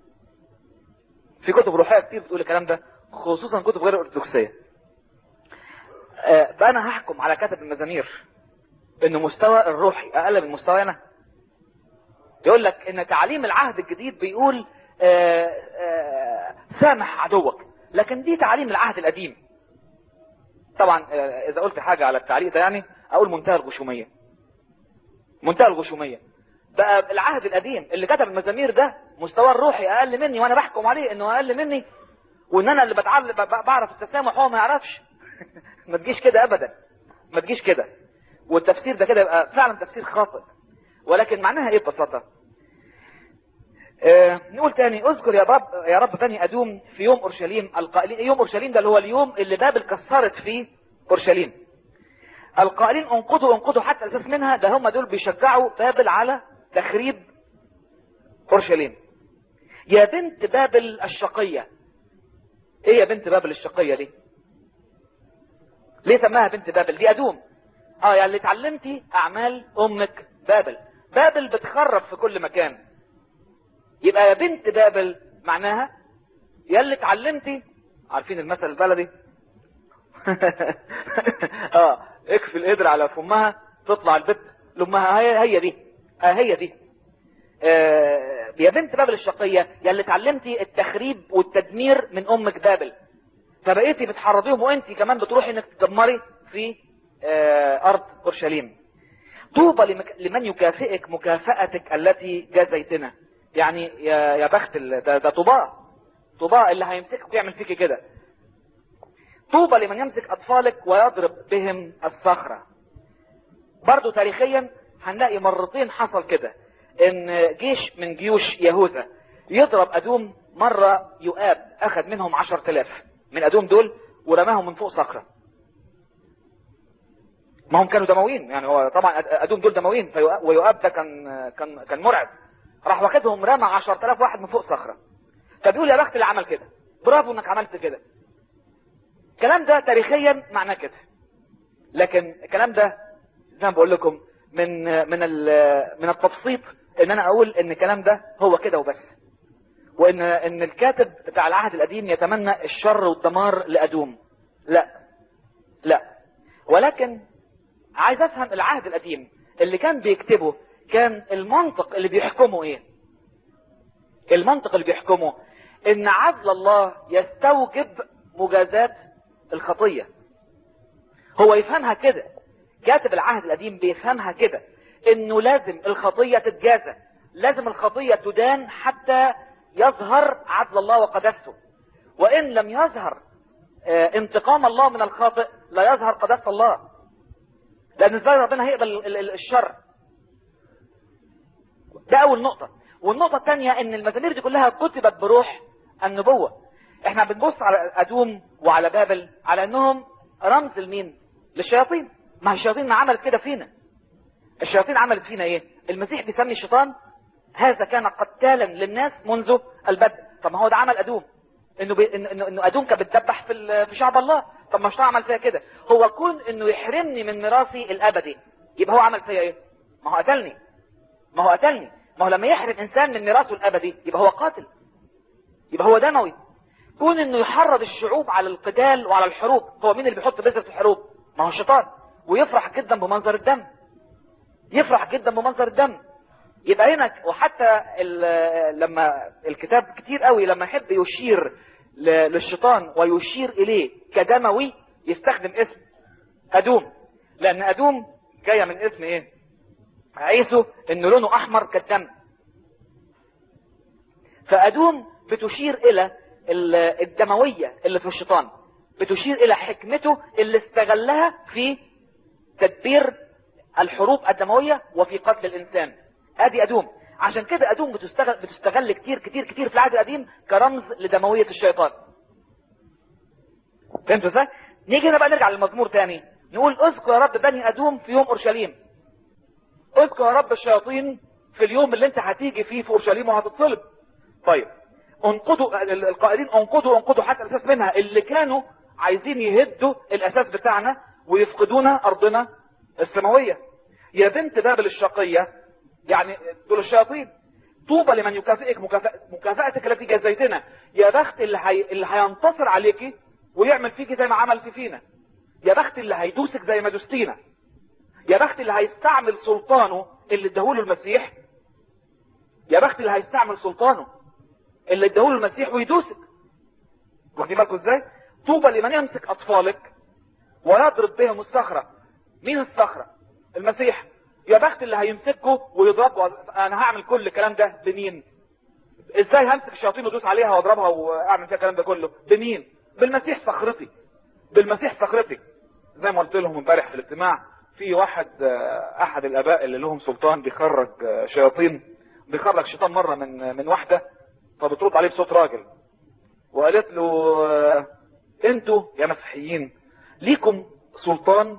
في كتب روحيه كتير بتقول الكلام ده خصوصا كتب غير ارثوذكسيه آه، بقى انا هحكم على كاتب المزامير انه مستوى الروحي اقل من مستواي انا يقول لك ان تعليم العهد الجديد بيقول آه، آه، سامح عدوك لكن دي تعليم العهد القديم طبعا آه، اذا قلت حاجه على التعليق ده يعني اقول منتهى الغشوميه منتهى الغشوميه بقى العهد القديم اللي كتب المزامير ده مستوى الروحي اقل مني وانا بحكم عليه انه اقل مني وان انا اللي بتعلم ب- بعرف التسامح هو ما يعرفش ما تجيش كده ابدا ما تجيش كده والتفسير ده كده يبقى فعلا تفسير خاطئ ولكن معناها ايه ببساطه آه نقول تاني اذكر يا رب يا رب بني ادوم في يوم اورشليم القائلين يوم اورشليم ده اللي هو اليوم اللي بابل كسرت فيه اورشليم القائلين انقضوا انقضوا حتى الاساس منها ده هم دول بيشجعوا بابل على تخريب اورشليم يا بنت بابل الشقيه ايه يا بنت بابل الشقيه دي ليه سماها بنت بابل دي ادوم اه يعني اللي اتعلمتي اعمال امك بابل بابل بتخرب في كل مكان يبقى يا بنت بابل معناها يا اللي اتعلمتي عارفين المثل البلدي اه اكفي القدر على فمها تطلع البت لامها هي هي دي آه هي دي آه يا بنت بابل الشقية يا اللي اتعلمتي التخريب والتدمير من امك بابل فبقيتي بتحرضيهم وانت كمان بتروحي انك تدمري في آه ارض اورشليم طوبى لمك- لمن يكافئك مكافأتك التي جزيتنا يعني يا يا بخت ال- ده, ده طوبى طوبى اللي هيمسكك ويعمل فيك كده طوبى لمن يمسك اطفالك ويضرب بهم الصخره برضو تاريخيا هنلاقي مرتين حصل كده ان جيش من جيوش يهوذا يضرب ادوم مرة يؤاب اخذ منهم عشر تلاف من ادوم دول ورماهم من فوق صخرة ما هم كانوا دمويين يعني هو طبعا ادوم دول دمويين فيؤاب- ويؤاب ده كان كان كان مرعب راح واخدهم رمى عشر تلاف واحد من فوق صخرة فبيقول يا بخت اللي عمل كده برافو انك عملت كده الكلام ده تاريخيا معناه كده لكن الكلام ده زي ما بقول لكم من من ال- من التبسيط ان انا اقول ان الكلام ده هو كده وبس وان ان الكاتب بتاع العهد القديم يتمنى الشر والدمار لادوم لا لا ولكن عايز افهم العهد القديم اللي كان بيكتبه كان المنطق اللي بيحكمه ايه المنطق اللي بيحكمه ان عدل الله يستوجب مجازات الخطيه هو يفهمها كده كاتب العهد القديم بيفهمها كده انه لازم الخطية تتجازى لازم الخطية تدان حتى يظهر عدل الله وقدسته وان لم يظهر آه، انتقام الله من الخاطئ لا يظهر قداسة الله لان ازاي ربنا هيقبل ال- ال- الشر ده اول نقطة والنقطة الثانية ان المزامير دي كلها كتبت بروح النبوة احنا بنبص على ادوم وعلى بابل على انهم رمز لمين للشياطين ما هي الشياطين ما عملت كده فينا الشياطين عملت فينا ايه المسيح بيسمي الشيطان هذا كان قتالا للناس منذ البدء طب ما هو ده عمل ادوم انه بي... انه انه إنه ادوم كانت بتدبح في ال... في شعب الله طب ما الشيطان عمل فيها كده هو كون انه يحرمني من ميراثي الابدي يبقى هو عمل فيا ايه ما هو قتلني ما هو قتلني ما هو لما يحرم انسان من ميراثه الابدي يبقى هو قاتل يبقى هو دموي كون انه يحرض الشعوب على القتال وعلى الحروب هو مين اللي بيحط بذر في الحروب ما هو الشيطان ويفرح جدا بمنظر الدم يفرح جدا بمنظر الدم يبقى هنا وحتى ال- لما الكتاب كتير قوي لما يحب يشير ل- للشيطان ويشير اليه كدموي يستخدم اسم ادوم لان ادوم جايه من اسم ايه عيسو ان لونه احمر كالدم فادوم بتشير الى ال- الدمويه اللي في الشيطان بتشير الى حكمته اللي استغلها في تدبير الحروب الدمويه وفي قتل الانسان ادي ادوم عشان كده ادوم بتستغل بتستغل كتير كتير كتير في العهد القديم كرمز لدمويه الشيطان فهمتوا ازاي نيجي هنا بقى نرجع للمزمور تاني نقول اذكر يا رب بني ادوم في يوم اورشليم اذكر يا رب الشياطين في اليوم اللي انت هتيجي فيه في اورشليم وهتتصلب طيب انقضوا ال- القائلين انقضوا انقضوا حتى الاساس منها اللي كانوا عايزين يهدوا الاساس بتاعنا ويفقدونا ارضنا السماويه يا بنت بابل الشقيه يعني دول الشياطين طوبى لمن يكافئك مكافأ مكافأتك التي جزيتنا يا بخت اللي هي... اللي هينتصر عليكي ويعمل فيكي زي ما عمل في فينا يا بخت اللي هيدوسك زي ما دوستينا يا بخت اللي هيستعمل سلطانه اللي اداهوله المسيح يا بخت اللي هيستعمل سلطانه اللي اداهوله المسيح ويدوسك واخدين بالكم ازاي طوبى لمن يمسك اطفالك ويضرب بهم الصخره مين الصخره المسيح يا بخت اللي هيمسكه ويضربه انا هعمل كل الكلام ده بمين ازاي همسك الشياطين وادوس عليها واضربها واعمل فيها الكلام ده كله بمين بالمسيح صخرتي بالمسيح صخرتي زي ما قلت لهم امبارح في الاجتماع في واحد آه، احد الاباء اللي لهم سلطان بيخرج آه، شياطين بيخرج شيطان مره من من واحده فبترد عليه بصوت راجل وقالت له آه، انتوا يا مسيحيين ليكم سلطان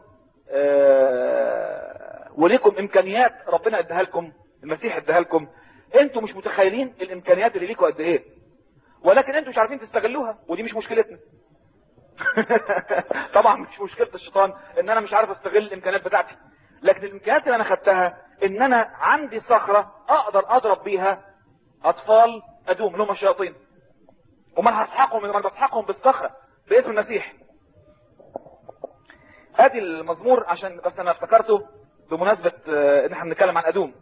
آه، وليكم امكانيات ربنا اداها لكم المسيح اداها لكم انتوا مش متخيلين الامكانيات اللي ليكم قد ايه ولكن انتوا مش عارفين تستغلوها ودي مش مشكلتنا طبعا مش مشكلة الشيطان ان انا مش عارف استغل الامكانيات بتاعتي لكن الامكانيات اللي انا خدتها ان انا عندي صخرة اقدر اضرب بيها اطفال ادوم اللي هم الشياطين وما هسحقهم انا بسحقهم بالصخرة باسم المسيح ادي المزمور عشان بس انا افتكرته بمناسبة آه، ان احنا بنتكلم عن ادوم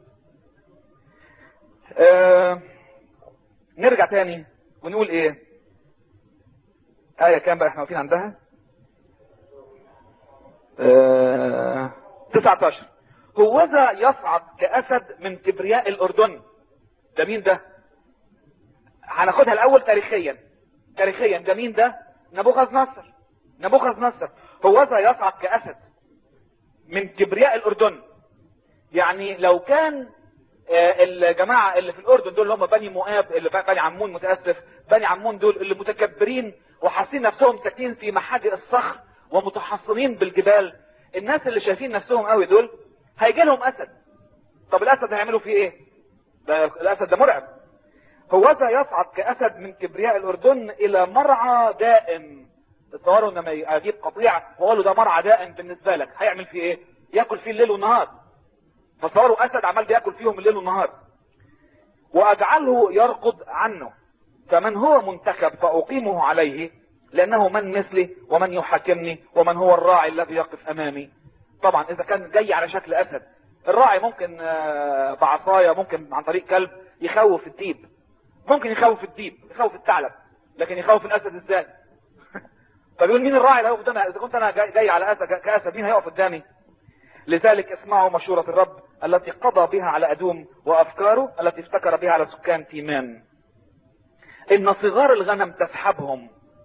آه، نرجع تاني ونقول ايه آية كام بقى احنا واقفين عندها آه... 19 هوذا يصعد كأسد من كبرياء الأردن ده مين ده هناخدها الأول تاريخيا تاريخيا ده مين ده نبوخذ نصر نبوخذ نصر هوذا يصعد كأسد من كبرياء الأردن يعني لو كان آه، الجماعة اللي في الأردن دول اللي هم بني مؤاب اللي بني عمون متأسف بني عمون دول اللي متكبرين وحاسين نفسهم ساكنين في محاجر الصخر ومتحصنين بالجبال الناس اللي شايفين نفسهم قوي دول هيجي لهم أسد طب الأسد هيعملوا فيه إيه؟ ده الأسد ده مرعب هوذا يصعد كأسد من كبرياء الأردن إلى مرعى دائم تصوروا لما أجيب قطيع وأقول له ده مرعى دائم بالنسبة لك هيعمل فيه إيه؟ ياكل فيه الليل والنهار فصوروا اسد عمال بياكل فيهم الليل والنهار واجعله يرقد عنه فمن هو منتخب فاقيمه عليه لانه من مثلي ومن يحاكمني ومن هو الراعي الذي يقف امامي طبعا اذا كان جاي على شكل اسد الراعي ممكن آه، بعصايه ممكن عن طريق كلب يخوف الديب ممكن يخوف الديب يخوف الثعلب لكن يخوف الاسد ازاي فبيقول مين الراعي اللي هيقف قدامي اذا كنت انا جاي جاي على اسد كاسد مين هيقف قدامي لذلك اسمعوا مشورة الرب التي قضى بها على أدوم وأفكاره التي افتكر بها على سكان تيمان إن صغار الغنم تسحبهم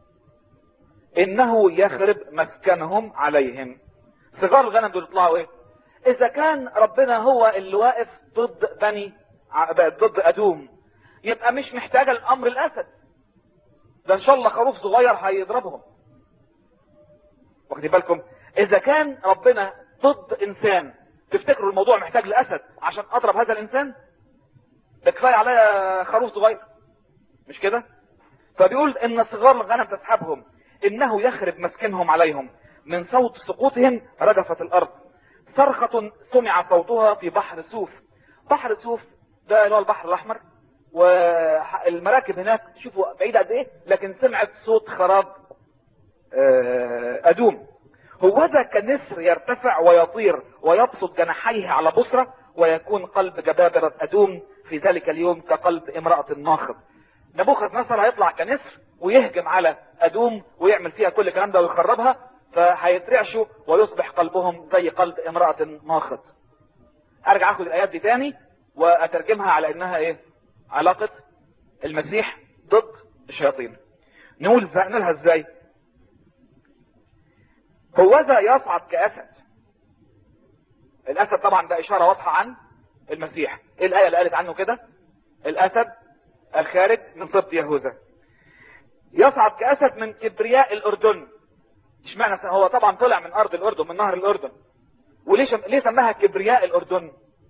إنه يخرب مسكنهم عليهم صغار الغنم دول يطلعوا إيه إذا كان ربنا هو اللي واقف ضد بني ع- ضد أدوم يبقى مش محتاجة الأمر الأسد ده إن شاء الله خروف صغير هيضربهم واخدين بالكم اذا كان ربنا ضد انسان تفتكروا الموضوع محتاج لاسد عشان اضرب هذا الانسان ده كفايه عليا خروف صغير مش كده فبيقول ان صغار الغنم تسحبهم انه يخرب مسكنهم عليهم من صوت سقوطهم رجفت الارض صرخة سمع صوتها في بحر سوف بحر سوف ده اللي هو البحر الاحمر والمراكب هناك شوفوا بعيدة قد ايه لكن سمعت صوت خراب آه، ادوم هوذا كنسر يرتفع ويطير ويبسط جناحيه على بصرة ويكون قلب جبابرة ادوم في ذلك اليوم كقلب امرأة ناخض نبوخذ نصر هيطلع كنسر ويهجم على ادوم ويعمل فيها كل الكلام ده ويخربها فهيترعشوا ويصبح قلبهم زي قلب امرأة ناخض ارجع اخد الايات دي تاني واترجمها على انها ايه علاقة المسيح ضد الشياطين نقول نقولها ازاي هوذا يصعد كأسد الأسد طبعا ده إشارة واضحة عن المسيح ايه الايه اللي قالت عنه كده الاسد الخارج من سبط يهوذا يصعد كاسد من كبرياء الاردن اشمعنى هو طبعا طلع من ارض الاردن من نهر الاردن وليه شم... ليه سماها كبرياء الاردن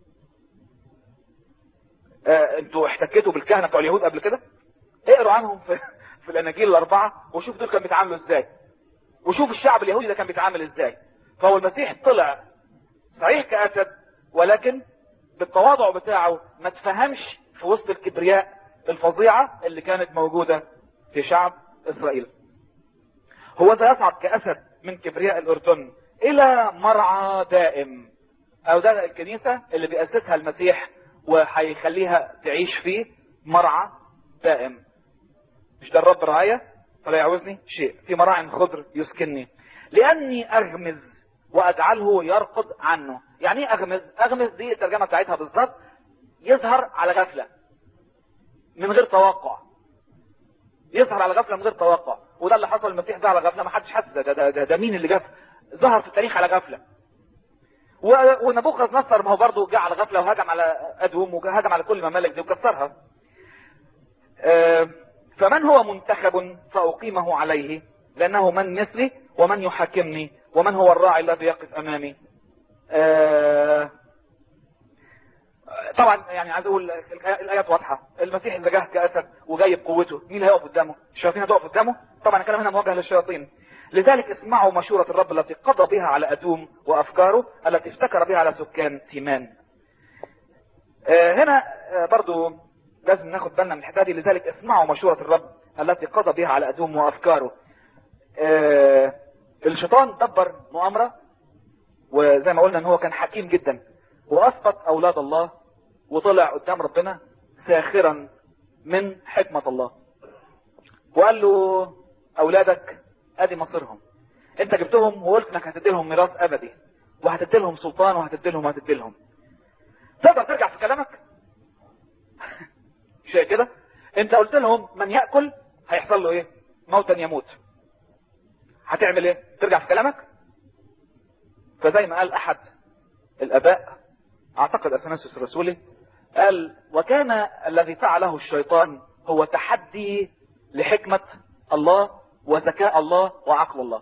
آه انتوا احتكيتوا بالكهنه بتوع اليهود قبل كده اقروا عنهم في, في الاناجيل الاربعه وشوف دول كانوا بيتعاملوا ازاي وشوف الشعب اليهودي ده كان بيتعامل ازاي فهو المسيح طلع صحيح كاسد ولكن بالتواضع بتاعه ما تفهمش في وسط الكبرياء الفظيعه اللي كانت موجوده في شعب اسرائيل هو ذا يصعد كاسد من كبرياء الاردن الى مرعى دائم او ده الكنيسه اللي بيأسسها المسيح وهيخليها تعيش فيه مرعى دائم مش ده الرب رعاية فلا يعوزني شيء في مراع خضر يسكنني لاني اغمز واجعله يرقد عنه يعني ايه اغمز اغمز دي الترجمة بتاعتها بالظبط يظهر على غفلة من غير توقع يظهر على غفلة من غير توقع وده اللي حصل المسيح ده على غفلة ما حدش حس ده ده, ده, ده, ده مين اللي جف ظهر في التاريخ على غفلة ونبوخذ نصر ما هو برضه جه على غفلة وهجم على ادوم وهجم على كل الممالك دي وكسرها أه فمن هو منتخب فأقيمه عليه لأنه من مثلي ومن يحاكمني ومن هو الراعي الذي يقف أمامي آه طبعا يعني عايز اقول الايات واضحه المسيح اذا جه كاسد وجاي بقوته مين هيقف قدامه الشياطين هتقف قدامه طبعا الكلام هنا موجه للشياطين لذلك اسمعوا مشورة الرب التي قضى بها على أدوم وأفكاره التي افتكر بها على سكان تيمان آه هنا آه برضو لازم ناخد بالنا من الحكايه دي لذلك اسمعوا مشورة الرب التي قضى بها على أدوم وأفكاره آه الشيطان دبر مؤامرة وزي ما قلنا ان هو كان حكيم جدا واسقط اولاد الله وطلع قدام ربنا ساخرا من حكمة الله وقال له اولادك ادي مصيرهم انت جبتهم وقلت انك هتدي لهم ميراث ابدي وهتدي لهم سلطان وهتدي لهم وهتدي لهم تقدر ترجع في كلامك شيء كده انت قلت لهم من يأكل هيحصل له ايه موتا يموت هتعمل ايه ترجع في كلامك فزي ما قال احد الاباء اعتقد اثناسيوس الرسولي قال وكان الذي فعله الشيطان هو تحدي لحكمة الله وذكاء الله وعقل الله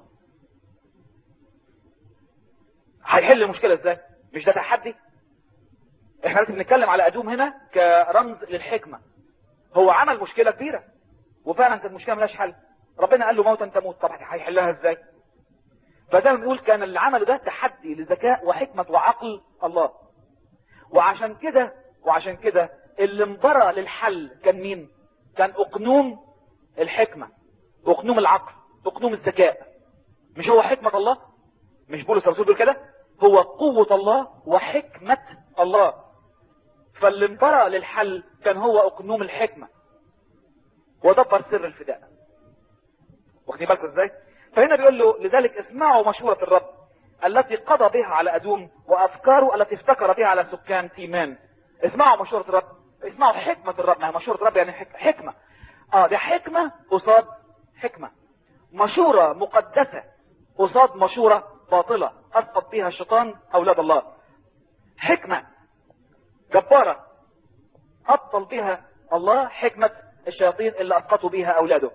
هيحل المشكلة ازاي مش ده تحدي احنا لازم نتكلم على ادوم هنا كرمز للحكمة هو عمل مشكلة كبيرة وفعلا كانت مشكلة ملهاش حل ربنا قال له موتا تموت طبعا هيحلها ازاي فزي ما بنقول كان اللي عمله ده تحدي لذكاء وحكمة وعقل الله وعشان كده وعشان كده اللي انبرى للحل كان مين كان اقنوم الحكمة اقنوم العقل اقنوم الذكاء مش هو حكمة الله مش بولس الرسول بيقول كده هو قوة الله وحكمة الله فاللي انبرى للحل كان هو اقنوم الحكمة ودبر سر الفداء واخدين بالكم ازاي فهنا بيقول له لذلك اسمعوا مشورة الرب التي قضى بها على أدوم وأفكاره التي افتكر بها على سكان تيمان اسمعوا مشورة الرب اسمعوا حكمة الرب ما مشورة الرب يعني حكمة اه دي حكمة قصاد حكمة مشورة مقدسة قصاد مشورة باطلة أسقط بها الشيطان أولاد الله حكمة جبارة أبطل بها الله حكمة الشياطين اللي أسقطوا بها أولاده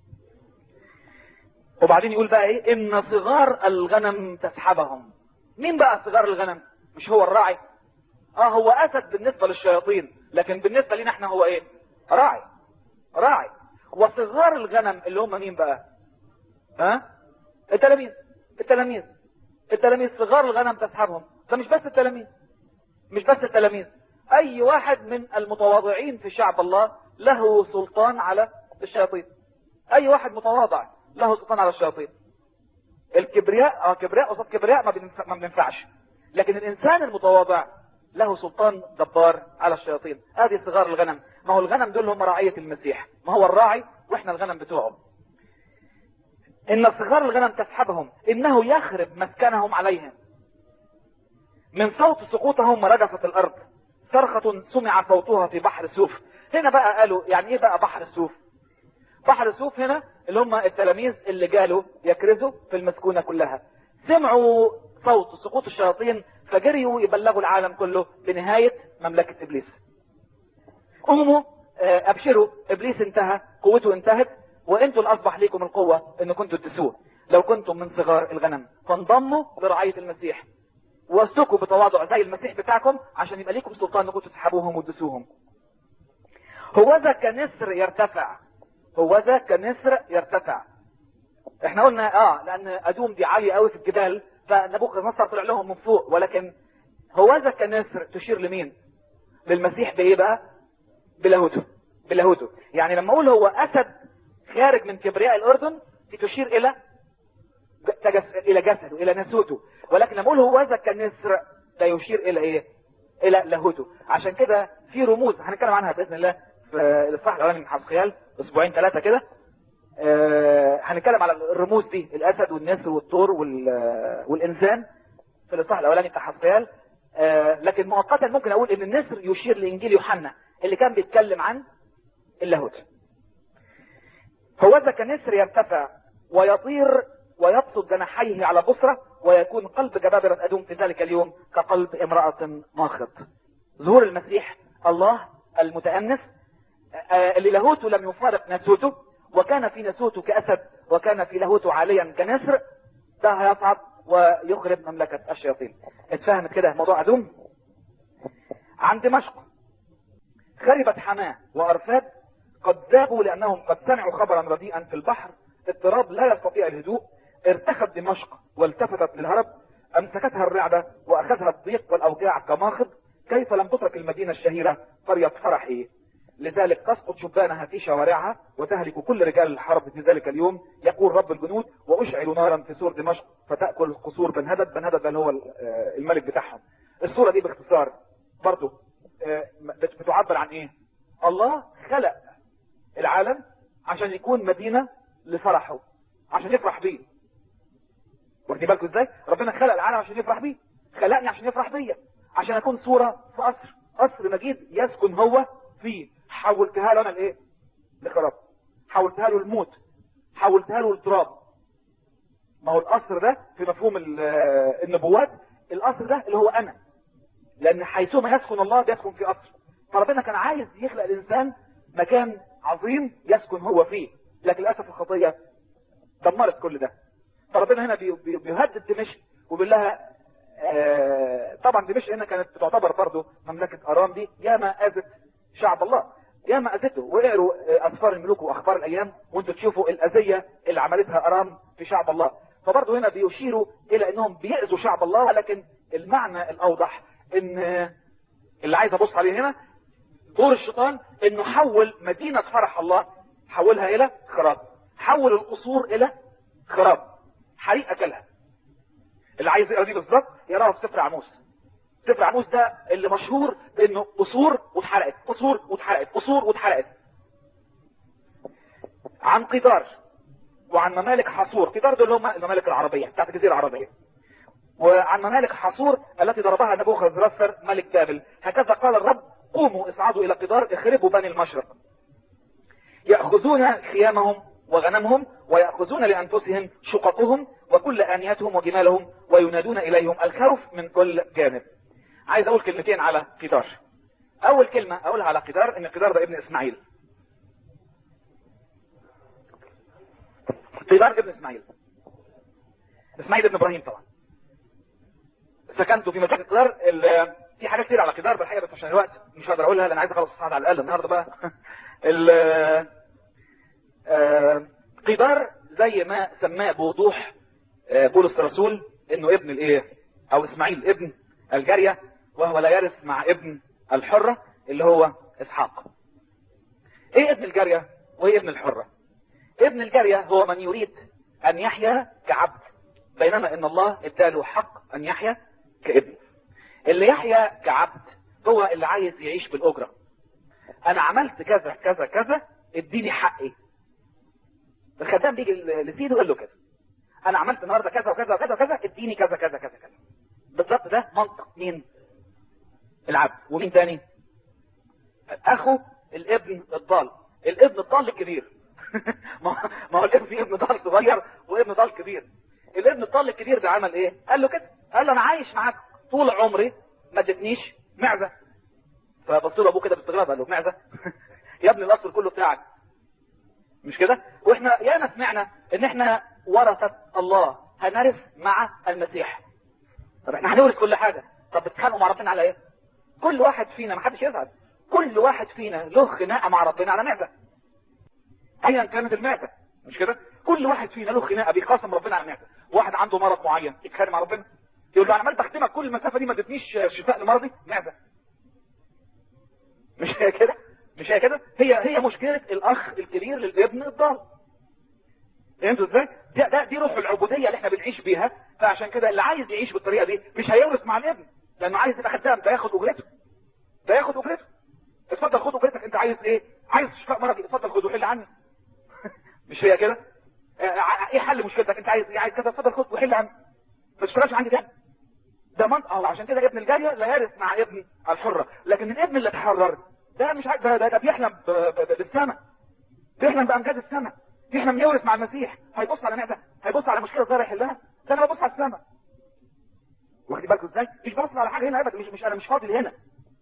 وبعدين يقول بقى ايه ان صغار الغنم تسحبهم مين بقى صغار الغنم مش هو الراعي اه هو اسد بالنسبة للشياطين لكن بالنسبة لنا احنا هو ايه راعي راعي وصغار الغنم اللي هم مين بقى ها التلاميذ التلاميذ التلاميذ صغار الغنم تسحبهم ده مش بس التلاميذ مش بس التلاميذ اي واحد من المتواضعين في شعب الله له سلطان على الشياطين اي واحد متواضع له سلطان على الشياطين الكبرياء اه كبرياء قصاد كبرياء ما, بننفع ما بننفعش لكن الانسان المتواضع له سلطان جبار على الشياطين ادي صغار الغنم ما هو الغنم دول هم رعية المسيح ما هو الراعي واحنا الغنم بتوعه ان صغار الغنم تسحبهم انه يخرب مسكنهم عليهم من صوت سقوطهم رجفت الارض صرخة سمع صوتها في بحر سوف هنا بقى قالوا يعني ايه بقى بحر سوف بحر سوف هنا اللي هم التلاميذ اللي جالوا يكرزوا في المسكونة كلها سمعوا صوت سقوط الشياطين فجريوا يبلغوا العالم كله بنهاية مملكة ابليس قوموا آه، ابشروا ابليس انتهى قوته انتهت وانتوا اللي اصبح ليكم القوة ان كنتوا تدسوه لو كنتم من صغار الغنم فانضموا لرعاية المسيح واسلكوا بتواضع زي المسيح بتاعكم عشان يبقى ليكم سلطان انكم تسحبوهم وتدسوهم هوذا كنسر يرتفع هوذا كنسر يرتفع احنا قلنا اه لان ادوم دي عالية قوي في الجبال فنبوخذ نصر طلع لهم من فوق ولكن هوذا كنسر تشير لمين للمسيح بايه بقى بلاهوته بلاهوته يعني لما اقول هو اسد خارج من كبرياء الاردن دي تشير الى تجس... الى جسده الى نسوته ولكن لما اقول هوذا كنسر ده يشير الى ايه الى لاهوته عشان كده في رموز هنتكلم عنها باذن الله في الاصحاح الاولاني من حزقيال اسبوعين ثلاثه كده آه هنتكلم على الرموز دي الاسد والنسر والطور وال... والانسان في الاصحاح الاولاني بتاع حزقيال آه لكن مؤقتا ممكن اقول ان النسر يشير لانجيل يوحنا اللي كان بيتكلم عن اللاهوت هوذا كنسر يرتفع ويطير ويبسط جناحيه على بصرة ويكون قلب جبابرة أدوم في ذلك اليوم كقلب امرأة ماخط ظهور المسيح الله المتأنس آه، اللي لاهوته لم يفارق ناسوته وكان في ناسوته كأسد وكان في لاهوته عاليا كنسر ده هيصعد ويخرب مملكة الشياطين اتفهمت كده موضوع أدوم عن دمشق خربت حماه وأرفاد قد ذابوا لأنهم قد سمعوا خبرا رديئا في البحر اضطراب لا يستطيع الهدوء ارتخت دمشق والتفتت للهرب امسكتها الرعدة واخذها الضيق والاوجاع كماخض كيف لم تترك المدينة الشهيرة قرية فرحي لذلك تسقط شبانها في شوارعها وتهلك كل رجال الحرب في ذلك اليوم يقول رب الجنود واشعل نارا في سور دمشق فتأكل قصور بن هدد بن هدد اللي هو آه، الملك بتاعهم الصورة دي باختصار برضو آه، بت- بتعبر عن ايه الله خلق العالم عشان يكون مدينة لفرحه عشان يفرح بيه واخدين بالكم ازاي ربنا خلق العالم عشان يفرح بيه خلقني عشان يفرح بيا عشان اكون صورة في قصر قصر مجيد يسكن هو فيه حولتها له انا لايه لخراب حولتها له الموت حولتها له التراب ما هو القصر ده في مفهوم ال- النبوات القصر ده اللي هو انا لان حيثما يسكن الله يسكن في قصر فربنا كان عايز يخلق الانسان مكان عظيم يسكن هو فيه لكن للاسف الخطيه دمرت كل ده فربنا هنا بي- بي- بيهدد دمشق وبيقول لها آه، طبعا دمشق هنا كانت بتعتبر برضه مملكه ارام دي ياما اذت شعب الله ياما اذته واقروا آه، اسفار الملوك واخبار الايام وانتوا تشوفوا الاذيه اللي عملتها ارام في شعب الله فبرضه هنا بيشيروا الى انهم بيأذوا شعب الله ولكن المعنى الاوضح ان آه، اللي عايز ابص عليه هنا دور الشيطان انه حول مدينة فرح الله حولها الى خراب حول القصور الى خراب حريق اكلها اللي عايز يقرا دي بالظبط يقراها في سفر عموس سفر عموس ده اللي مشهور بانه قصور واتحرقت قصور واتحرقت قصور واتحرقت عن قدار وعن ممالك حصور قدار دول هم الممالك العربية بتاعت الجزيرة العربية وعن ممالك حصور التي ضربها نبوخذ رسر ملك بابل هكذا قال الرب قوموا اصعدوا الى قدار اخربوا بني المشرق يأخذون خيامهم وغنمهم ويأخذون لأنفسهم شققهم وكل آنياتهم وجمالهم وينادون إليهم الخوف من كل جانب عايز أقول كلمتين على قدار أول كلمة أقولها على قدار إن قدار ده ابن إسماعيل قدار ابن إسماعيل إسماعيل ابن إبراهيم طبعا سكنت في مدينة قدار ال- في حاجات كتير على قدار بالحقيقة بس عشان الوقت مش هقدر أقولها لأن عايز أخلص الصعد على الأقل النهاردة بقى ال- آه، قدار زي ما سماه بوضوح آه، بولس الرسول انه ابن الايه او اسماعيل ابن الجارية وهو لا يرث مع ابن الحرة اللي هو اسحاق ايه ابن الجارية وايه ابن الحرة ابن الجارية هو من يريد ان يحيا كعبد بينما ان الله اداله حق ان يحيا كابن اللي يحيا كعبد هو اللي عايز يعيش بالاجرة انا عملت كذا كذا كذا اديني حقي الخدام بيجي لسيده يقول له كده انا عملت النهارده كذا وكذا وكذا وكذا اديني كذا كذا كذا كذا بالظبط ده منطق مين العبد ومين تاني اخو الابن الضال الابن الضال الكبير ما ما هو الابن فيه ابن ضال صغير وابن ضال كبير الابن الضال الكبير ده عمل ايه قال له كده قال له انا عايش معاك طول عمري ما ادتنيش معزه فبص له ابوه كده باستغراب قال له معزه يا ابني القصر كله بتاعك مش كده واحنا ياما سمعنا ان احنا ورثه الله هنرث مع المسيح طب احنا هنورث كل حاجه طب بتتخانقوا مع ربنا على ايه كل واحد فينا ما حدش يزعل كل واحد فينا له خناقه مع ربنا على معزه ايا كانت المعزه مش كده كل واحد فينا له خناقه بيخاصم ربنا على معزه واحد عنده مرض معين يتخانق مع ربنا يقول له انا عمال بخدمك كل المسافه دي ما ادتنيش شفاء لمرضي معزه مش هي كده مش هي كده هي هي مشكله الاخ الكبير للابن الضال فهمتوا ازاي ده, ده دي روح العبوديه اللي احنا بنعيش بيها فعشان كده اللي عايز يعيش بالطريقه دي مش هيورث مع الابن لانه عايز يبقى خدام ده ياخد اجرته ده ياخد اجرته اتفضل خد اجرتك انت عايز ايه عايز شفاء مرضي اتفضل خد وحل عني مش هي كده ايه حل مشكلتك انت عايز ايه عايز كذا اتفضل خد وحل عني ما تشتغلش عندي ده ده منطقه اه عشان كده ابن الجاريه لا يرث مع ابن الحره لكن الابن اللي اتحرر ده مش عايز ده, ده, ده بيحلم بالسماء بيحلم بامجاد السماء بيحلم يورث مع المسيح هيبص على معده هيبص على مشكله صغيره يحلها ده انا ببص على السماء واخد بالكم ازاي مش ببص على حاجه هنا ابدا مش مش انا مش فاضي هنا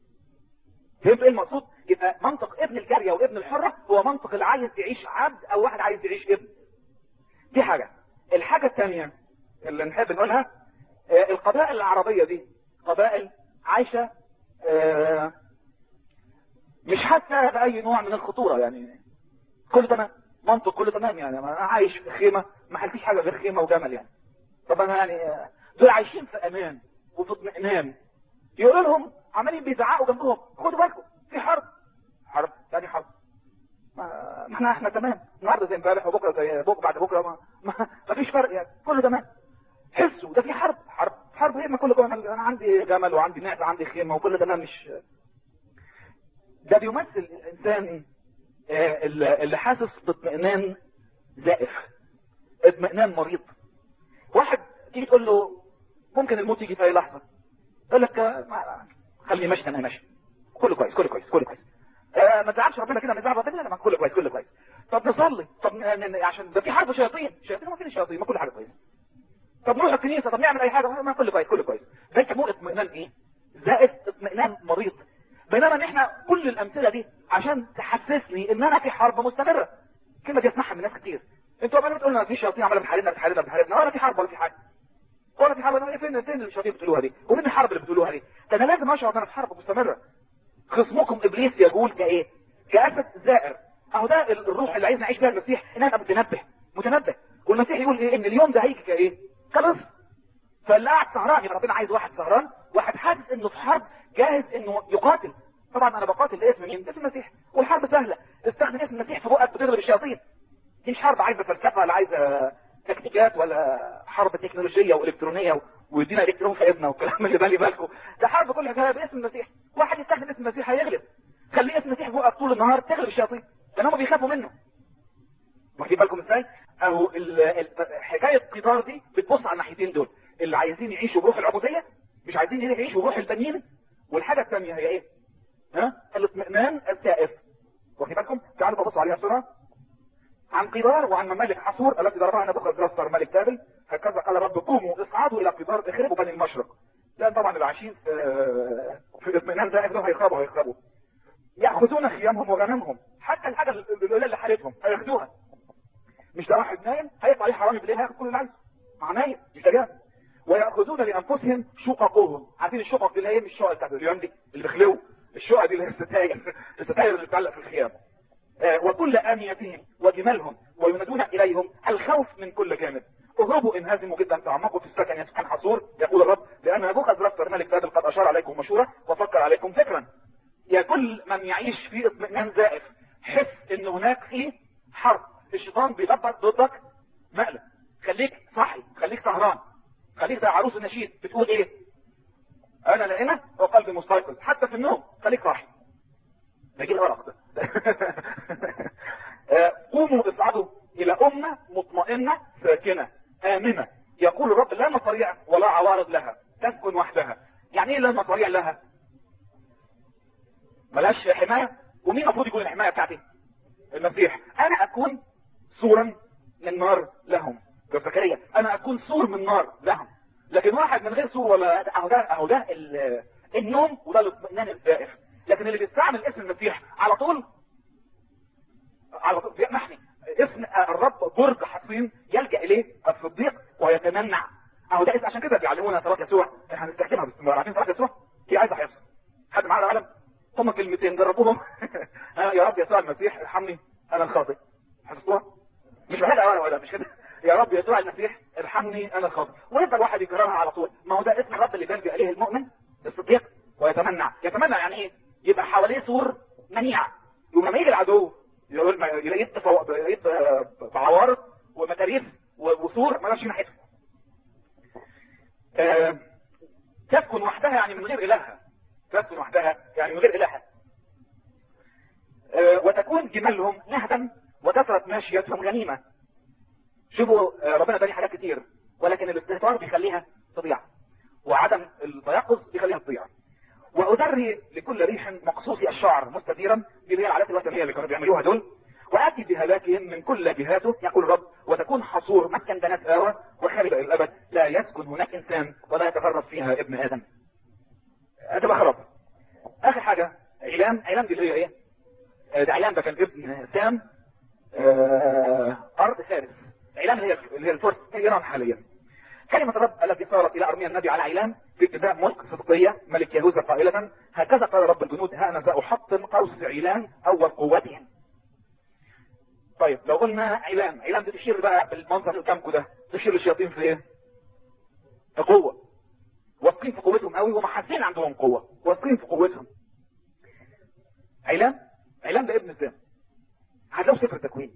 فهمت ايه المقصود يبقى منطق ابن الجاريه وابن الحره هو منطق اللي عايز يعيش عبد او واحد عايز يعيش ابن دي حاجه الحاجه الثانيه اللي نحب نقولها آه القبائل العربيه دي قبائل عايشه آه مش حاسه باي نوع من الخطوره يعني كل تمام منطق كله تمام يعني انا عايش في خيمه ما حلتيش حاجه غير خيمه وجمل يعني طب انا يعني آه دول عايشين في امان وفي اطمئنان يقولوا لهم عمالين بيزعقوا جنبهم خدوا بالكم في حرب حرب ثاني حرب ما احنا احنا تمام النهارده زي امبارح وبكره زي بكره بعد بكره ما, ما, ما فيش فرق يعني كله تمام حسوا ده في حرب حرب حرب ايه ما كله تمام انا عندي جمل وعندي معده وعندي خيمه وكل ده مش ده بيمثل الانسان اللي حاسس باطمئنان زائف اطمئنان مريض واحد تيجي تقول له ممكن الموت يجي في اي لحظه يقول لك خليني ماشي انا ماشي كله كويس كله كويس كله كويس آه ما تزعلش ربنا كده ما تزعل ربنا لا كله كويس كله كويس طب نصلي طب عشان ده في حرب شياطين شياطين ما فين الشياطين ما كل حاجه كويسه طب نروح الكنيسه طب نعمل اي حاجه ما كله كويس كله كويس ده يسموه اطمئنان ايه زائد اطمئنان مريض بينما ان احنا كل الامثله دي عشان تحسسني ان انا في حرب مستمره الكلمه دي اسمعها من ناس كتير انتوا عمالين بتقولوا في شياطين عماله بتحاربنا بتحاربنا بتحاربنا ولا في حرب ولا في حاجه ولا في حرب فين فين الشياطين بتقولوها دي وفين الحرب اللي بتقولوها دي ده انا لازم اشعر ان انا في حرب مستمره خصمكم ابليس يقول كايه كاسد زائر اهو ده الروح اللي عايز نعيش بيها المسيح ان انا متنبه متنبه والمسيح يقول ايه ان اليوم ده هيجي كايه خلاص فاللي قاعد سهران يبقى ربنا عايز واحد سهران واحد حاسس انه في حرب جاهز انه يقاتل طبعا انا بقاتل باسم مين باسم المسيح والحرب سهله استخدم اسم المسيح في بقك بتغلب الشياطين دي مش حرب عايزه فلسفه ولا عايزه تكتيكات ولا حرب تكنولوجيه والكترونيه ويدينا الكترون في ايدنا والكلام اللي بالي بالكم ده حرب كلها كده باسم المسيح واحد يستخدم اسم المسيح هيغلب خليه اسم المسيح فوقك طول النهار تغلب الشياطين لان هم بيخافوا منه واخدين بالكم ازاي اهو حكايه قطار دي بتبص على الناحيتين دول اللي عايزين يعيشوا بروح العبوديه مش عايزين يعيشوا بروح البنين والحاجه الثانيه هي ايه ها الاطمئنان السائف واخدين بالكم تعالوا ببصوا عليها بسرعه عن قدار وعن ممالك حصور التي ضربها نبوخذ نصر ملك بابل هكذا قال رب قوموا اصعدوا الى قدار اخربوا بني المشرق لان طبعا اللي عايشين في في اطمئنان زائف دول هيخربوا هيخربوا ياخذون خيامهم وغنمهم حتى الحاجه القليله اللي حالتهم هياخدوها مش ده واحد نايم هيطلع عليه حرامي بالليل هياخد كل اللي عايزه مع نايم مش ده وياخذون لانفسهم شققهم عارفين الشقق دي اللي هي مش الشقق بتاعت اليوم دي اللي بيخلقوا الشقق دي اللي هي الستاير الستاير اللي بتعلق في الخيام آه وكل آنيتهم وجمالهم وينادون إليهم الخوف من كل جانب اهربوا انهزموا جدا تعمقوا في السكن يا سكان حصور يقول الرب لأن نبوخذ رفتر ملك بابل قد أشار عليكم مشورة وفكر عليكم فكرا يا كل من يعيش في اطمئنان زائف حس ان هناك في حرب الشيطان بيدبر ضدك مقلب خليك صحي خليك سهران خليك زي عروس النشيد بتقول ايه انا لقينا وقلبي مستيقظ حتى في النوم خليك صاحي ده جه الورق ده قوموا اصعدوا الى امه مطمئنه ساكنه امنه يقول الرب لا مصاريع ولا عوارض لها تسكن وحدها يعني ايه لا مصاريع لها ملاش حمايه ومين المفروض يكون الحمايه بتاعتي المسيح انا اكون سورا من نار لهم ده زكريا انا اكون سور من نار لهم لكن واحد من غير سور ولا اهو ده اهو ده ال- النوم وده الاطمئنان الدائم لكن اللي بيستعمل اسم المسيح على طول على طول بيقمحني اسم الرب برج حصين يلجا اليه الصديق ويتمنع اهو ده اسم عشان كده بيعلمونا صلاه يسوع احنا هنستخدمها باستمرار عارفين صلاه يسوع هي عايزه حفظ حد معانا علم هم كلمتين جربوهم يا رب يسوع المسيح ارحمني انا الخاطئ حفظتوها مش محتاج ولا ولا مش كده يا رب يسوع المسيح ارحمني انا الخاطئ ويفضل واحد يكررها على طول ما هو ده اسم الرب اللي بيلجا اليه المؤمن الصديق ويتمنع يتمنع يعني ايه يبقى حواليه سور منيع يوم لما يجي العدو يقول ما- يلاقيه تفوق- يلاقيه بعوارض ومتاريس و- وسور ما لهاش ناحيته آه، تسكن وحدها يعني من غير الهها تسكن وحدها يعني من غير الهها آه، وتكون جمالهم نهبا وكثرة ماشيتهم غنيمة شوفوا آه، ربنا اداني حاجات كتير ولكن الاستهتار بيخليها تضيع وعدم التيقظ بيخليها تضيع وأدري لكل ريح مقصوصي الشعر مستديرا دي اللي هي العادات الوثنية اللي كانوا بيعملوها دول وآتي بهلاكهم من كل جهاته يقول الرب وتكون حصور مسكن بنات آوى وخرب إلى الأبد لا يسكن هناك إنسان ولا يتغرب فيها ابن آدم هتبقى خراب آخر حاجة علام علام دي اللي هي إيه؟ آه، ده علام ده كان ابن سام آه، أرض فارس علام اللي هي اللي هي الفرس في إيران حاليا كلمة الرب التي صارت إلى أرميا النبي على علام في ابتداء ملك صدقية ملك يهوذا قائلة هكذا قال رب الجنود ها أنا سأحطم قوس علام أول قوتهم طيب لو قلنا علام علام دي تشير بقى بالمنظر اللي قدامكم ده تشير للشياطين في ايه؟ في قوة واثقين في قوتهم قوي ومحاسين عندهم قوة واثقين في قوتهم علام علام ده ابن الزام هتلاقوا سفر التكوين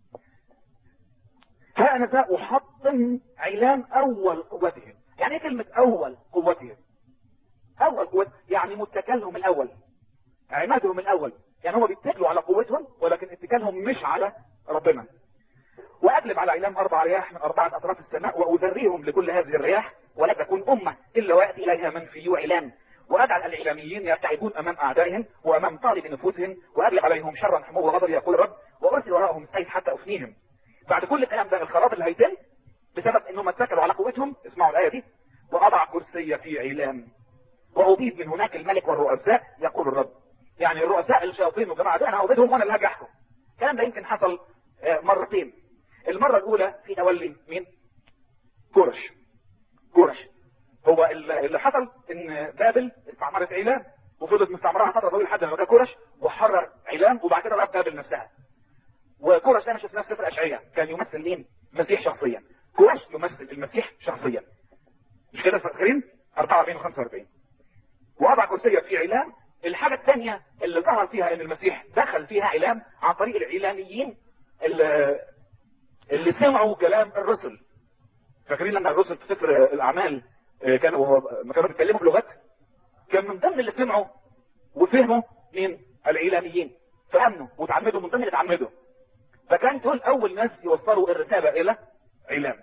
ها انا ذا احطم علام اول قوتهم يعني ايه كلمة اول قوتهم اول قوة يعني متكلهم الاول عمادهم الاول يعني هم بيتكلوا على قوتهم ولكن اتكالهم مش على ربنا واقلب على علام اربع رياح من اربعة اطراف السماء واذريهم لكل هذه الرياح ولا تكون امة الا وياتي اليها من في علام واجعل الاعلاميين يرتعبون امام اعدائهم وامام طالب نفوسهم واجلب عليهم شرا حمو غضب يقول الرب وارسل وراءهم السيف حتى افنيهم بعد كل الكلام ده الخراب اللي هيتم بسبب انهم اتكلوا على قوتهم اسمعوا الايه دي واضع كرسي في علام وأبيد من هناك الملك والرؤساء يقول الرب يعني الرؤساء الشياطين والجماعة دول أنا أبيدهم وأنا اللي هاجي أحكم الكلام ده يمكن حصل آه، مرتين المرة الأولى في تولي مين؟ كورش كورش هو ال- اللي حصل إن بابل استعمرت علام وفضلت مستعمرها فترة طويلة لحد ما جه كورش وحرر علام وبعد كده راح بابل نفسها وكورش ده مش في نفس سفر أشعية كان يمثل مين؟ المسيح شخصيا كورش يمثل المسيح شخصيا مش كده فاكرين؟ 44 و 45 وضع كرسية في علام الحاجة الثانية اللي ظهر فيها ان المسيح دخل فيها علام عن طريق العلاميين اللي, اللي سمعوا كلام الرسل فاكرين لما الرسل في سفر الاعمال آه، كانوا ما كانوا بيتكلموا بلغات كان من ضمن اللي سمعوا وفهموا مين العلاميين فامنوا وتعمدوا من ضمن اللي اتعمدوا فكان دول اول ناس يوصلوا الرسالة الى علام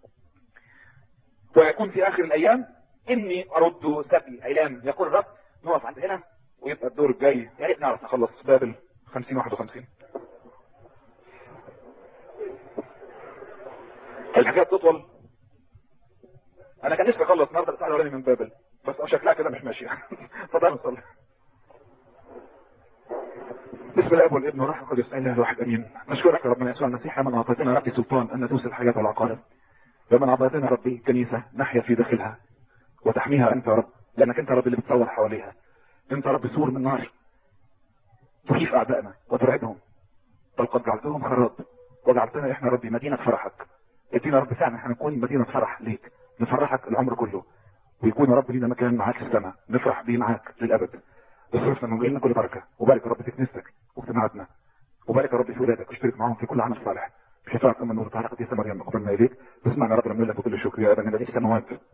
ويكون في اخر الايام اني ارد سبي علام يقول الرب نقف عند هنا ويبقى الدور الجاي يا ريت نعرف نخلص بابل 50 51 الحكايه تطول انا كان نفسي اخلص النهارده الساعه الاولانيه من بابل بس شكلها كده مش ماشيه اتفضل نصلي بسم الله والابن والروح القدس اله الواحد امين نشكرك يا ربنا يسوع المسيح من اعطيتنا ربي سلطان ان ندوس الحياه والعقارب ومن اعطيتنا ربي كنيسه نحيا في داخلها وتحميها انت يا رب لانك انت يا رب اللي بتصور حواليها انت يا رب سور من نار تخيف اعدائنا وترعبهم بل قد جعلتهم خراب وجعلتنا احنا ربي مدينة فرحك ادينا يا رب ساعنا احنا نكون مدينة فرح ليك نفرحك العمر كله ويكون يا رب لينا مكان معاك في السماء نفرح بيه معاك للابد اصرفنا من غيرنا كل بركة وبارك يا رب في كنيستك واجتماعاتنا وبارك يا رب في ولادك واشترك معاهم في كل عمل صالح بشفاعة أم النور تعالى قد يسمى مريم قبلنا إليك باسمعنا يا رب نعمل لك بكل شكر يا أبا الذي في السماوات